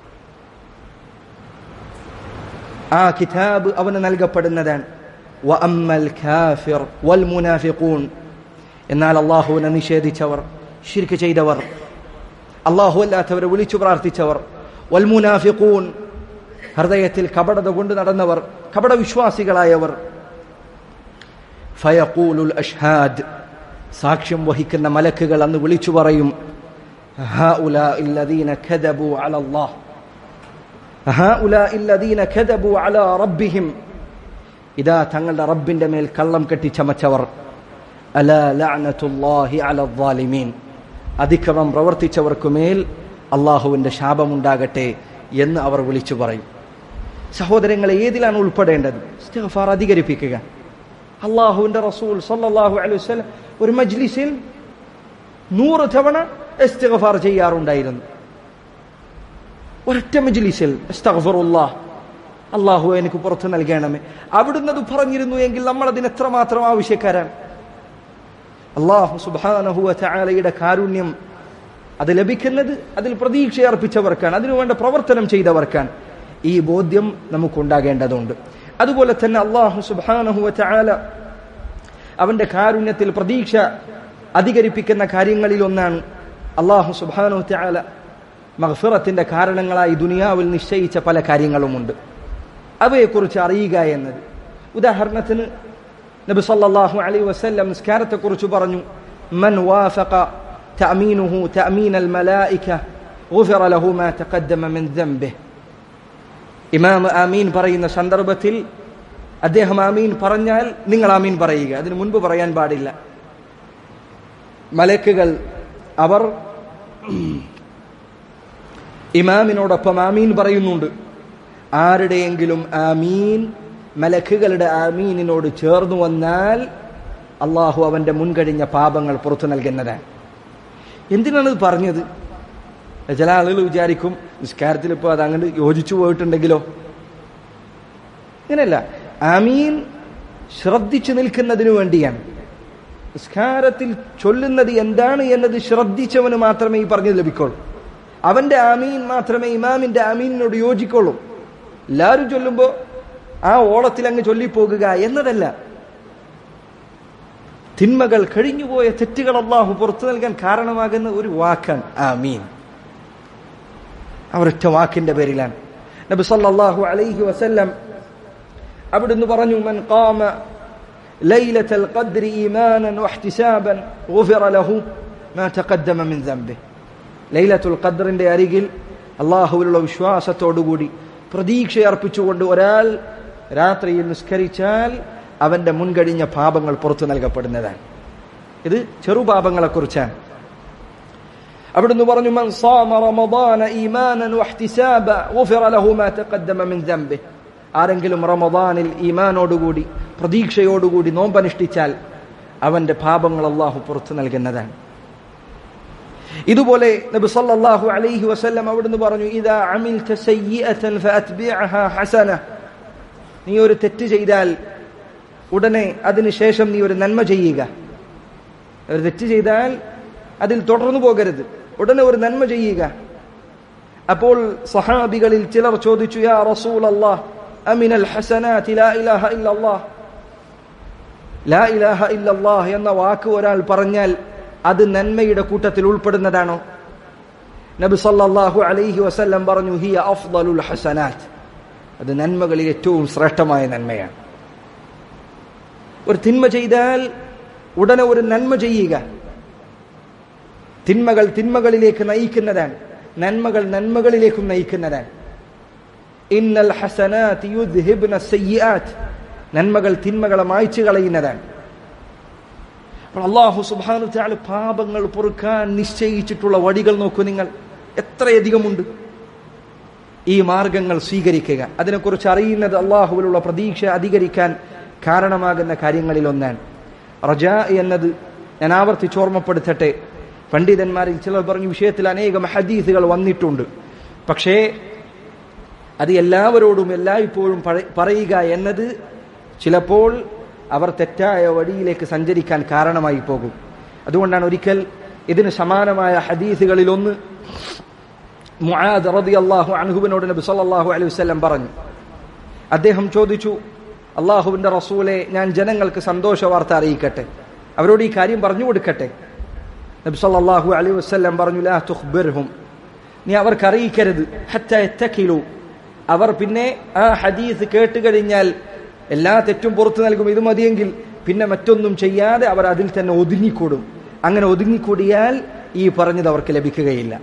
ആ കിതാബ് അവന് നൽകപ്പെടുന്നതാണ് വഅമ്മൽ കാഫിർ വൽ മുനാഫിഖൂൻ എന്നാൽ അള്ളാഹുവിനെ നിഷേധിച്ചവർ ഷിർക്ക് ചെയ്തവർ അള്ളാഹു അല്ലാത്തവരെ വിളിച്ചു പ്രാർത്ഥിച്ചവർ വൽ മുനാഫിഖൂൻ ഹൃദയത്തിൽ കപടത കൊണ്ട് നടന്നവർ കപട വിശ്വാസികളായവർ ഫയഖൂലുൽ അഷ്ഹാദ് സാക്ഷ്യം വഹിക്കുന്ന മലക്കുകൾ അന്ന് വിളിച്ചു പറയും هؤلاء الذين كذبوا على الله هؤلاء الذين كذبوا على ربهم ഇതാ തങ്ങളുടെ റബ്ബിന്റെ മേൽ കള്ളം കെട്ടിച്ചമച്ചവർ അല ലഅനത്തുല്ലാഹി അല ദ്വാലിമീൻ അതിക്രമം പ്രവർത്തിച്ചവർക്കു മേൽ അള്ളാഹുവിന്റെ ശാപമുണ്ടാകട്ടെ എന്ന് അവർ വിളിച്ചു പറയും സഹോദരങ്ങളെ ഏതിലാണ് ഉൾപ്പെടേണ്ടത് ഇസ്തിഗ്ഫാർ അധികരിപ്പിക്കുക അള്ളാഹുവിന്റെ റസൂൽ സല്ലല്ലാഹു അലൈഹി വസല്ലം ഒരു മജ്ലിസിൽ നൂറ് തവണ ഇസ്തിഗ്ഫാർ ചെയ്യാറുണ്ടായിരുന്നു ഒരൊറ്റ മജ്ലിസിൽ അസ്തഗ്ഫിറുല്ലാഹ് അള്ളാഹു എനിക്ക് പുറത്തു നൽകണമേ അവിടുന്ന് അത് പറഞ്ഞിരുന്നു എങ്കിൽ നമ്മൾ അതിന് എത്രമാത്രം ആവശ്യക്കാരാണ് അള്ളാഹു സുബാനഹുവ ചാലയുടെ കാരുണ്യം അത് ലഭിക്കുന്നത് അതിൽ പ്രതീക്ഷ അർപ്പിച്ചവർക്കാണ് അതിനുവേണ്ട പ്രവർത്തനം ചെയ്തവർക്കാണ് ഈ ബോധ്യം നമുക്കുണ്ടാകേണ്ടതുണ്ട് അതുപോലെ തന്നെ അള്ളാഹു സുബാനഹുവ ചാല അവന്റെ കാരുണ്യത്തിൽ പ്രതീക്ഷ അധികരിപ്പിക്കുന്ന കാര്യങ്ങളിൽ ഒന്നാണ് അള്ളാഹു സുബാനു ചാല മഹഫിറത്തിന്റെ കാരണങ്ങളായി ദുനിയാവിൽ നിശ്ചയിച്ച പല കാര്യങ്ങളുമുണ്ട് അവയെക്കുറിച്ച് അറിയുക എന്നത് ഉദാഹരണത്തിന് നബി സല്ലല്ലാഹു അലൈഹി വസല്ലം നിസ്കാരത്തെക്കുറിച്ച് പറഞ്ഞു മൻ വാഫഖ തഅമീനുഹു തഅമീൻ അൽ മലായിക ഗുഫിറ ലഹു മാ തഖദ്ദമ മിൻ ദംബിഹി ഇമാം ആമീൻ പറയുന്ന സന്ദർഭത്തിൽ അദ്ദേഹം ആമീൻ പറഞ്ഞാൽ നിങ്ങൾ ആമീൻ പറയുക അതിന് മുൻപ് പറയാൻ പാടില്ല മലക്കുകൾ അവർ ഇമാമിനോടൊപ്പം ആമീൻ പറയുന്നുണ്ട് ആരുടെയെങ്കിലും ആമീൻ മലക്കുകളുടെ ആമീനിനോട് ചേർന്നു വന്നാൽ അള്ളാഹു അവന്റെ മുൻകഴിഞ്ഞ പാപങ്ങൾ പുറത്തു നൽകുന്നതാണ് എന്തിനാണ് ഇത് പറഞ്ഞത് ചില ആളുകൾ വിചാരിക്കും നിസ്കാരത്തിൽ ഇപ്പോൾ അത് അങ്ങോട്ട് യോജിച്ചു പോയിട്ടുണ്ടെങ്കിലോ ഇങ്ങനെയല്ല ആമീൻ ശ്രദ്ധിച്ചു നിൽക്കുന്നതിനു വേണ്ടിയാണ് നിസ്കാരത്തിൽ ചൊല്ലുന്നത് എന്താണ് എന്നത് ശ്രദ്ധിച്ചവന് മാത്രമേ ഈ പറഞ്ഞത് ലഭിക്കുള്ളൂ അവന്റെ ആമീൻ മാത്രമേ ഇമാമിന്റെ ആമീനിനോട് യോജിക്കുള്ളൂ എല്ലാവരും ചൊല്ലുമ്പോൾ ആ ഓളത്തിൽ അങ്ങ് ചൊല്ലിപ്പോകുക എന്നതല്ല തിന്മകൾ കഴിഞ്ഞുപോയ തെറ്റുകൾ അള്ളാഹു പുറത്തു നൽകാൻ കാരണമാകുന്ന ഒരു വാക്കാണ് ആമീൻ അവരൊറ്റ വാക്കിന്റെ പേരിലാണ് നബി സല്ലല്ലാഹു അലൈഹി വസല്ലം അവിടുന്ന് പറഞ്ഞു മൻ ഖാമ ലൈലത്തൽ ഖദ്രി ഈമാനൻ വഹ്തിസാബൻ ഗുഫിറ ലഹു മാ തഖദ്ദമ മിൻ ദംബിഹി ലൈലത്തുൽ ഖദ്റിന്റെ അരികിൽ അള്ളാഹുവിലുള്ള വിശ്വാസത്തോടുകൂടി പ്രതീക്ഷ അർപ്പിച്ചുകൊണ്ട് ഒരാൾ രാത്രിയിൽ നിസ്കരിച്ചാൽ അവന്റെ മുൻകഴിഞ്ഞ പാപങ്ങൾ പുറത്തു നൽകപ്പെടുന്നതാണ് ഇത് ചെറുപാപങ്ങളെക്കുറിച്ചാണ് അവിടുന്ന് പറഞ്ഞു മൻ സാമ റമദാന ഈമാനൻ വഹ്തിസാബ ഗുഫിറ ലഹു മാ തഖദ്ദമ മിൻ ദംബിഹി ആരെങ്കിലും റമദാനിൽ ഈമാനോടുകൂടി പ്രതീക്ഷയോടുകൂടി നോമ്പനുഷ്ഠിച്ചാൽ അവന്റെ പാപങ്ങൾ അള്ളാഹു പുറത്തു നൽകുന്നതാണ് ഇതുപോലെ നബി സല്ലല്ലാഹു അലൈഹി വസല്ലം അവിടുന്ന് പറഞ്ഞു ഇദാ അമിൽത സയ്യിഅതൻ ഫഅത്ബിഅഹാ ഹസന നീ ഒരു തെറ്റ് ചെയ്താൽ ഉടനെ അതിനുശേഷം നീ ഒരു നന്മ ചെയ്യുക ഒരു തെറ്റ് ചെയ്താൽ അതിൽ തുടർന്നു പോകരുത് ഉടനെ ഒരു നന്മ ചെയ്യുക അപ്പോൾ സഹാബികളിൽ ചിലർ ചോദിച്ചു യാ റസൂൽ അല്ലാഹ് അമിനൽ ഹസനാതി ലാ ഇലാഹ ഇല്ലല്ലാഹ് ലാ ഇലാഹ ഇല്ലല്ലാഹ് എന്ന വാക്ക് ഒരാൾ പറഞ്ഞാൽ അത് നന്മയുടെ കൂട്ടത്തിൽ ഉൾപ്പെടുന്നതാണോ നബി സല്ലല്ലാഹു അലൈഹി വസല്ലം പറഞ്ഞു ഹിയ അഫ്ദലുൽ ഹസനാത്ത് അത് നന്മകളിൽ ഏറ്റവും ശ്രേഷ്ഠമായ നന്മയാണ് ഒരു തിന്മ ചെയ്താൽ ഉടനെ ഒരു നന്മ ചെയ്യുക തിന്മകൾ തിന്മകളിലേക്ക് നയിക്കുന്നതാണ് നന്മകൾ നന്മകളിലേക്കും നയിക്കുന്നതാണ് ഇന്നൽ ഹസനാത്ത് യുദ്ഹിബ്ന സയ്യിആത്ത് നന്മകൾ തിന്മകളെ മായ്ച്ചു കളയുന്നതാണ് അപ്പോൾ അള്ളാഹു സുബാനു ചാല് പാപങ്ങൾ പൊറുക്കാൻ നിശ്ചയിച്ചിട്ടുള്ള വടികൾ നോക്കൂ നിങ്ങൾ എത്രയധികമുണ്ട് ഈ മാർഗങ്ങൾ സ്വീകരിക്കുക അതിനെക്കുറിച്ച് അറിയുന്നത് അള്ളാഹുവിലുള്ള പ്രതീക്ഷ അധികരിക്കാൻ കാരണമാകുന്ന കാര്യങ്ങളിൽ ഒന്നാണ് റജ എന്നത് ഞാൻ ആവർത്തിച്ച് ഓർമ്മപ്പെടുത്തട്ടെ പണ്ഡിതന്മാരിൽ ചിലർ പറഞ്ഞു വിഷയത്തിൽ അനേകം ഹദീസുകൾ വന്നിട്ടുണ്ട് പക്ഷേ അത് എല്ലാവരോടും എല്ലായ്പ്പോഴും പറയുക എന്നത് ചിലപ്പോൾ അവർ തെറ്റായ വഴിയിലേക്ക് സഞ്ചരിക്കാൻ കാരണമായി പോകും അതുകൊണ്ടാണ് ഒരിക്കൽ ഇതിന് സമാനമായ ഹദീസുകളിൽ ഒന്ന് മുആദ് റളിയല്ലാഹു അൻഹുവിനോട് നബി സല്ലല്ലാഹു അലൈഹി വസല്ലം പറഞ്ഞു അദ്ദേഹം ചോദിച്ചു അള്ളാഹുവിന്റെ റസൂലെ ഞാൻ ജനങ്ങൾക്ക് സന്തോഷ വാർത്ത അറിയിക്കട്ടെ അവരോട് ഈ കാര്യം പറഞ്ഞു കൊടുക്കട്ടെ നബി സല്ലല്ലാഹു അലൈഹി വസല്ലം പറഞ്ഞു ലാ തുഖ്ബിർഹും നീ അവർക്ക് അറിയിക്കരുത് ഹത്ത യത്തഖിലു അവർ പിന്നെ ആ ഹദീസ് കേട്ട് കഴിഞ്ഞാൽ എല്ലാ തെറ്റും പുറത്തു നൽകും ഇത് മതിയെങ്കിൽ പിന്നെ മറ്റൊന്നും ചെയ്യാതെ അവർ അതിൽ തന്നെ ഒതുങ്ങിക്കൂടും അങ്ങനെ ഒതുങ്ങിക്കൂടിയാൽ ഈ പറഞ്ഞത് അവർക്ക് ലഭിക്കുകയില്ല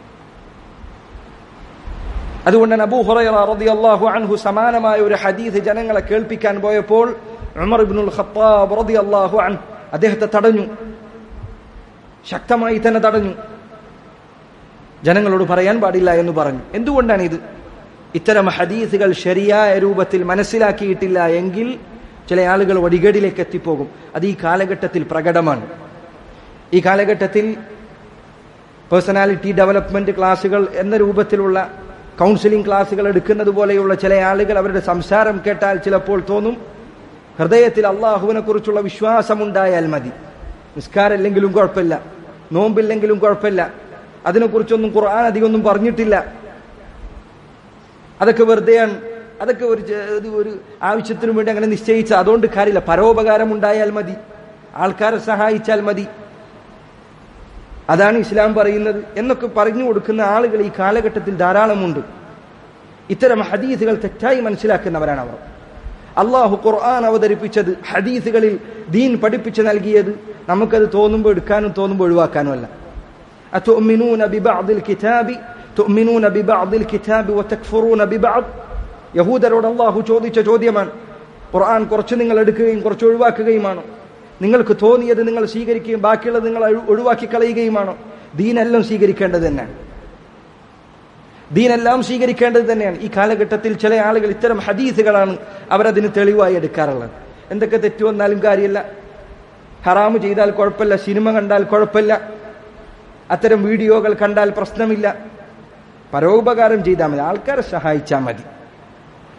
അതുകൊണ്ടാണ് അബൂ ഹുറൈറ റളിയല്ലാഹു അൻഹു സമാനമായ ഒരു ഹദീസ് ജനങ്ങളെ കേൾപ്പിക്കാൻ പോയപ്പോൾ ഉമർ ഇബ്നുൽ ഖത്താബ് റളിയല്ലാഹു അൻഹു അദ്ദേഹത്തെ തടഞ്ഞു ശക്തമായി തന്നെ തടഞ്ഞു ജനങ്ങളോട് പറയാൻ പാടില്ല എന്ന് പറഞ്ഞു എന്തുകൊണ്ടാണ് ഇത് ഇത്തരം ഹദീസുകൾ ശരിയായ രൂപത്തിൽ മനസ്സിലാക്കിയിട്ടില്ല എങ്കിൽ ചില ആളുകൾ വടികേടിലേക്ക് എത്തിപ്പോകും അത് ഈ കാലഘട്ടത്തിൽ പ്രകടമാണ് ഈ കാലഘട്ടത്തിൽ പേഴ്സണാലിറ്റി ഡെവലപ്മെന്റ് ക്ലാസുകൾ എന്ന രൂപത്തിലുള്ള കൗൺസിലിംഗ് ക്ലാസുകൾ എടുക്കുന്നത് പോലെയുള്ള ചില ആളുകൾ അവരുടെ സംസാരം കേട്ടാൽ ചിലപ്പോൾ തോന്നും ഹൃദയത്തിൽ അള്ളാഹുവിനെ കുറിച്ചുള്ള വിശ്വാസമുണ്ടായാൽ മതി നിസ്കാരമില്ലെങ്കിലും കുഴപ്പമില്ല നോമ്പില്ലെങ്കിലും കുഴപ്പമില്ല അതിനെക്കുറിച്ചൊന്നും ഖുർആൻ അധികമൊന്നും പറഞ്ഞിട്ടില്ല അതൊക്കെ വെറുതെയാണ് അതൊക്കെ ഒരു ഒരു ആവശ്യത്തിനു വേണ്ടി അങ്ങനെ നിശ്ചയിച്ച അതുകൊണ്ട് കാര്യമില്ല പരോപകാരം ഉണ്ടായാൽ മതി ആൾക്കാരെ സഹായിച്ചാൽ മതി അതാണ് ഇസ്ലാം പറയുന്നത് എന്നൊക്കെ പറഞ്ഞു കൊടുക്കുന്ന ആളുകൾ ഈ കാലഘട്ടത്തിൽ ധാരാളമുണ്ട് ഇത്തരം ഹദീസുകൾ തെറ്റായി മനസ്സിലാക്കുന്നവരാണ് അവർ അള്ളാഹു ഖുർആൻ അവതരിപ്പിച്ചത് ഹദീസുകളിൽ ദീൻ പഠിപ്പിച്ചു നൽകിയത് നമുക്കത് തോന്നുമ്പോൾ എടുക്കാനും തോന്നുമ്പോൾ ഒഴിവാക്കാനും അല്ല أتؤمنون ببعض الكتاب تؤمنون ببعض الكتاب وتكفرون ببعض യഹൂദരോട് അള്ളാഹു ചോദിച്ച ചോദ്യമാണ് ഖുർആൻ കുറച്ച് നിങ്ങൾ എടുക്കുകയും കുറച്ച് ഒഴിവാക്കുകയുമാണോ നിങ്ങൾക്ക് തോന്നിയത് നിങ്ങൾ സ്വീകരിക്കുകയും ബാക്കിയുള്ളത് നിങ്ങൾ ഒഴിവാക്കി കളയുകയുമാണോ ദീനെല്ലാം സ്വീകരിക്കേണ്ടത് തന്നെയാണ് ദീനെല്ലാം സ്വീകരിക്കേണ്ടത് തന്നെയാണ് ഈ കാലഘട്ടത്തിൽ ചില ആളുകൾ ഇത്തരം ഹദീസുകളാണ് അവരതിന് തെളിവായി എടുക്കാറുള്ളത് എന്തൊക്കെ തെറ്റു വന്നാലും കാര്യമില്ല ഹറാമ് ചെയ്താൽ കുഴപ്പമില്ല സിനിമ കണ്ടാൽ കുഴപ്പമില്ല അത്തരം വീഡിയോകൾ കണ്ടാൽ പ്രശ്നമില്ല പരോപകാരം ചെയ്താൽ മതി ആൾക്കാരെ സഹായിച്ചാൽ മതി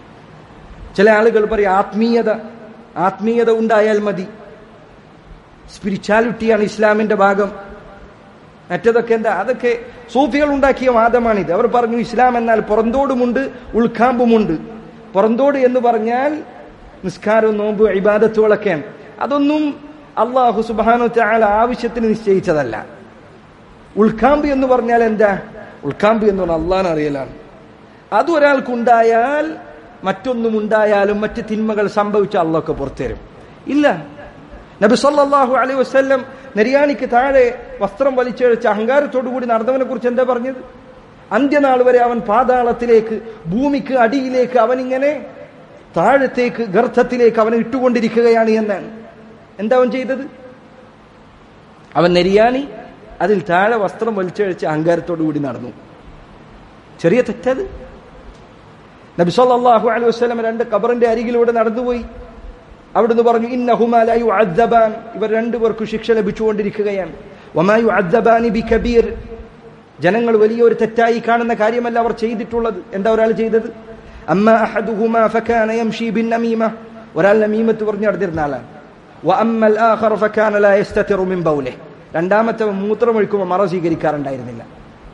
ചില ആളുകൾ പറയും ആത്മീയത ആത്മീയത ഉണ്ടായാൽ മതി സ്പിരിച്വാലിറ്റിയാണ് ഇസ്ലാമിന്റെ ഭാഗം മറ്റതൊക്കെ എന്താ അതൊക്കെ സൂഫികൾ ഉണ്ടാക്കിയ വാദമാണിത് അവർ പറഞ്ഞു ഇസ്ലാം എന്നാൽ പുറന്തോടുമുണ്ട് ഉൾക്കാമ്പുമുണ്ട് പുറന്തോട് എന്ന് പറഞ്ഞാൽ നിസ്കാരവും നോമ്പ് ഇബാദത്തുകളൊക്കെയാണ് അതൊന്നും അള്ളാഹു സുബാനു ചാല ആവശ്യത്തിന് നിശ്ചയിച്ചതല്ല ഉൾക്കാമ്പ് എന്ന് പറഞ്ഞാൽ എന്താ ഉൾക്കാമ്പ് എന്ന് പറഞ്ഞാൽ അള്ളാൻ അറിയലാണ് അത് ഒരാൾക്കുണ്ടായാൽ മറ്റൊന്നും ഉണ്ടായാലും മറ്റ് തിന്മകൾ സംഭവിച്ച അള്ളൊക്കെ പുറത്തുതരും ഇല്ല നബി സല്ലല്ലാഹു അലൈഹി വസല്ലം നെരിയാണിക്ക് താഴെ വസ്ത്രം വലിച്ചഴിച്ച് അഹങ്കാരത്തോടു കൂടി നടന്നവനെ കുറിച്ച് എന്താ പറഞ്ഞത് അന്ത്യനാൾ വരെ അവൻ പാതാളത്തിലേക്ക് ഭൂമിക്ക് അടിയിലേക്ക് അവനിങ്ങനെ താഴത്തേക്ക് ഗർത്തത്തിലേക്ക് അവനെ ഇട്ടുകൊണ്ടിരിക്കുകയാണ് എന്നാണ് എന്താ അവൻ ചെയ്തത് അവൻ നെരിയാണി അതിൽ താഴെ വസ്ത്രം വലിച്ചഴിച്ച് അഹങ്കാരത്തോടു കൂടി നടന്നു ചെറിയ തെറ്റത് നബി സല്ലല്ലാഹു അലൈഹി വസല്ലം രണ്ട് കബറിന്റെ അരികിലൂടെ നടന്നുപോയി അവിടുന്ന് പറഞ്ഞു ഇന്നഹുമാ ലാ യുഅദ്ദബാൻ ഇവർ രണ്ടുപേർക്കും ശിക്ഷ ലഭിച്ചുകൊണ്ടിരിക്കുകയാണ് വമാ യുഅദ്ദബാനി ബികബീർ ജനങ്ങൾ വലിയൊരു തെറ്റായി കാണുന്ന കാര്യമല്ല അവർ ചെയ്തിട്ടുള്ളത് എന്താ ഒരാൾ ചെയ്തത് അമ്മ അഹദുഹുമാ ഫകാന യംശി ബിന്നമീമ ഒരാൾ നമീമത്ത് പറഞ്ഞു നടന്നിരുന്ന ആളാണ് വഅമ്മ الآخر فكان لا يستتر من بوله രണ്ടാമത്തെ മൂത്രമൊഴിക്കുമ്പോൾ മറ സ്വീകരിക്കാറുണ്ടായിരുന്നില്ല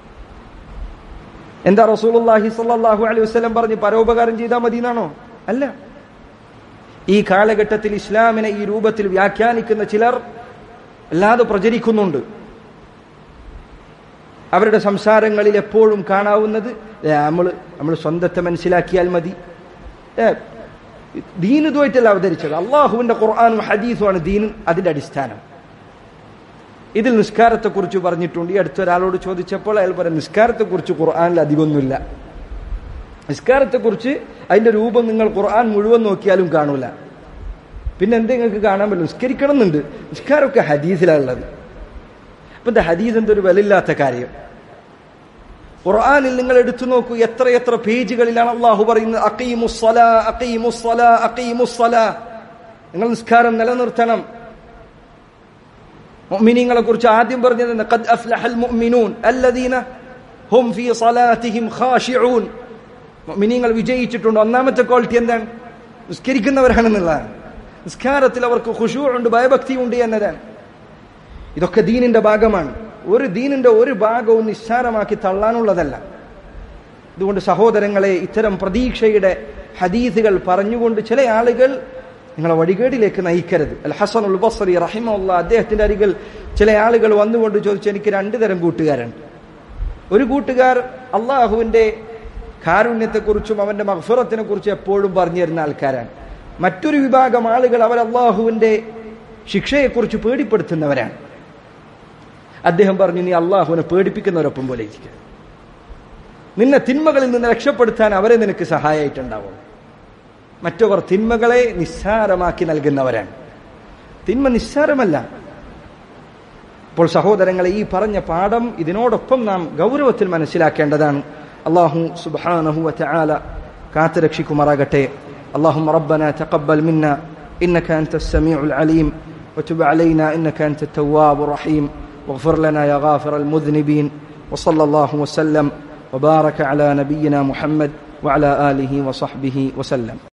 എന്താ റസൂലുള്ളാഹി സ്വല്ലല്ലാഹു അലൈഹി വസല്ലം പറഞ്ഞു പരോപകാരം ചെയ്താൽ മതി എന്നാണോ അല്ല ഈ കാലഘട്ടത്തിൽ ഇസ്ലാമിനെ ഈ രൂപത്തിൽ വ്യാഖ്യാനിക്കുന്ന ചിലർ അല്ലാതെ പ്രചരിക്കുന്നുണ്ട് അവരുടെ സംസാരങ്ങളിൽ എപ്പോഴും കാണാവുന്നത് നമ്മൾ നമ്മൾ സ്വന്തത്തെ മനസ്സിലാക്കിയാൽ മതി ഏ, ദീൻ ഇതുമായിട്ടല്ല അവതരിച്ചത് അള്ളാഹുവിന്റെ ഖുർആാനും ഹദീസുമാണ് ദീനും അതിന്റെ അടിസ്ഥാനം ഇതിൽ നിസ്കാരത്തെക്കുറിച്ച് പറഞ്ഞിട്ടുണ്ട് ഈ അടുത്തൊരാളോട് ചോദിച്ചപ്പോൾ അയാൾ പറയാം നിസ്കാരത്തെക്കുറിച്ച് ഖുർആാനിൽ അധികമൊന്നുമില്ല നിസ്കാരത്തെക്കുറിച്ച് അതിന്റെ രൂപം നിങ്ങൾ ഖുർആൻ മുഴുവൻ നോക്കിയാലും കാണൂല പിന്നെ എന്ത് നിങ്ങൾക്ക് കാണാൻ പറ്റും നിസ്കരിക്കണം എന്നുണ്ട് നിസ്കാരമൊക്കെ ഹദീസിലാണുള്ളത് അപ്പൊ എന്താ ഹദീസ് എന്തൊരു വിലയില്ലാത്ത കാര്യം ഖുർആനിൽ നിങ്ങൾ എടുത്തു നോക്കൂ എത്ര എത്ര പേജുകളിലാണ് അള്ളാഹു പറയുന്നത് അഖീമുസ്സലാ അഖീമുസ്സലാ അഖീമുസ്സലാ നിങ്ങൾ നിസ്കാരം നിലനിർത്തണം മുഅ്മിനീങ്ങളെ കുറിച്ച് ആദ്യം പറഞ്ഞത് എന്താ? ഖദ് അഫ്ലഹൽ മുഅ്മിനൂൻ അല്ലദീന ഹും ഫീ സ്വലാത്തിഹിം ഖാശിഊൻ മുഅ്മിനീങ്ങൾ വിജയിച്ചിട്ടുണ്ട് ഒന്നാമത്തെ ക്വാളിറ്റി എന്താണ് നിസ്കരിക്കുന്നവരാണെന്നുള്ളതാണ് നിസ്കാരത്തിൽ അവർക്ക് ഖുശൂ ഉണ്ട് ഭയഭക്തി ഉണ്ട് എന്നതാണ് ഇതൊക്കെ ദീനിന്റെ ഭാഗമാണ് ഒരു ദീനിന്റെ ഒരു ഭാഗവും നിസ്സാരമാക്കി തള്ളാനുള്ളതല്ല അതുകൊണ്ട് സഹോദരങ്ങളെ ഇത്തരം പ്രതീക്ഷയുടെ ഹദീസുകൾ പറഞ്ഞുകൊണ്ട് ചില ആളുകൾ നിങ്ങളെ വഴികേടിലേക്ക് നയിക്കരുത് അൽ ഹസൻ ഉൽ ബസറി റഹിമുള്ള അദ്ദേഹത്തിന്റെ അരികിൽ ചില ആളുകൾ വന്നുകൊണ്ട് ചോദിച്ചു എനിക്ക് രണ്ടു തരം കൂട്ടുകാരുണ്ട് ഒരു കൂട്ടുകാർ അള്ളാഹുവിന്റെ കാരുണ്യത്തെക്കുറിച്ചും അവന്റെ മഹഫുറത്തിനെ കുറിച്ചും എപ്പോഴും പറഞ്ഞു തരുന്ന ആൾക്കാരാണ് മറ്റൊരു വിഭാഗം ആളുകൾ അവർ അള്ളാഹുവിന്റെ ശിക്ഷയെക്കുറിച്ച് പേടിപ്പെടുത്തുന്നവരാണ് അദ്ദേഹം പറഞ്ഞു നീ അള്ളാഹുവിനെ പേടിപ്പിക്കുന്നവരൊപ്പം പോലെ ഇരിക്കുക നിന്നെ തിന്മകളിൽ നിന്ന് രക്ഷപ്പെടുത്താൻ അവരെ നിനക്ക് സഹായമായിട്ടുണ്ടാവും മറ്റവർ തിന്മകളെ നിസ്സാരമാക്കി നൽകുന്നവരാണ് തിന്മ നിസ്സാരമല്ല അപ്പോൾ സഹോദരങ്ങളെ ഈ പറഞ്ഞ പാഠം ഇതിനോടൊപ്പം നാം ഗൗരവത്തിൽ മനസ്സിലാക്കേണ്ടതാണ് അള്ളാഹു സുബ്ഹാനഹു വതആല കാത്തുരക്ഷിക്കുമാറാകട്ടെ اللهم ربنا تقبل منا إنك أنت السميع العليم وتب علينا إنك أنت التواب الرحيم واغفر لنا يا غافر المذنبين وصلى الله وسلم وبارك على نبينا محمد وعلى آله وصحبه وسلم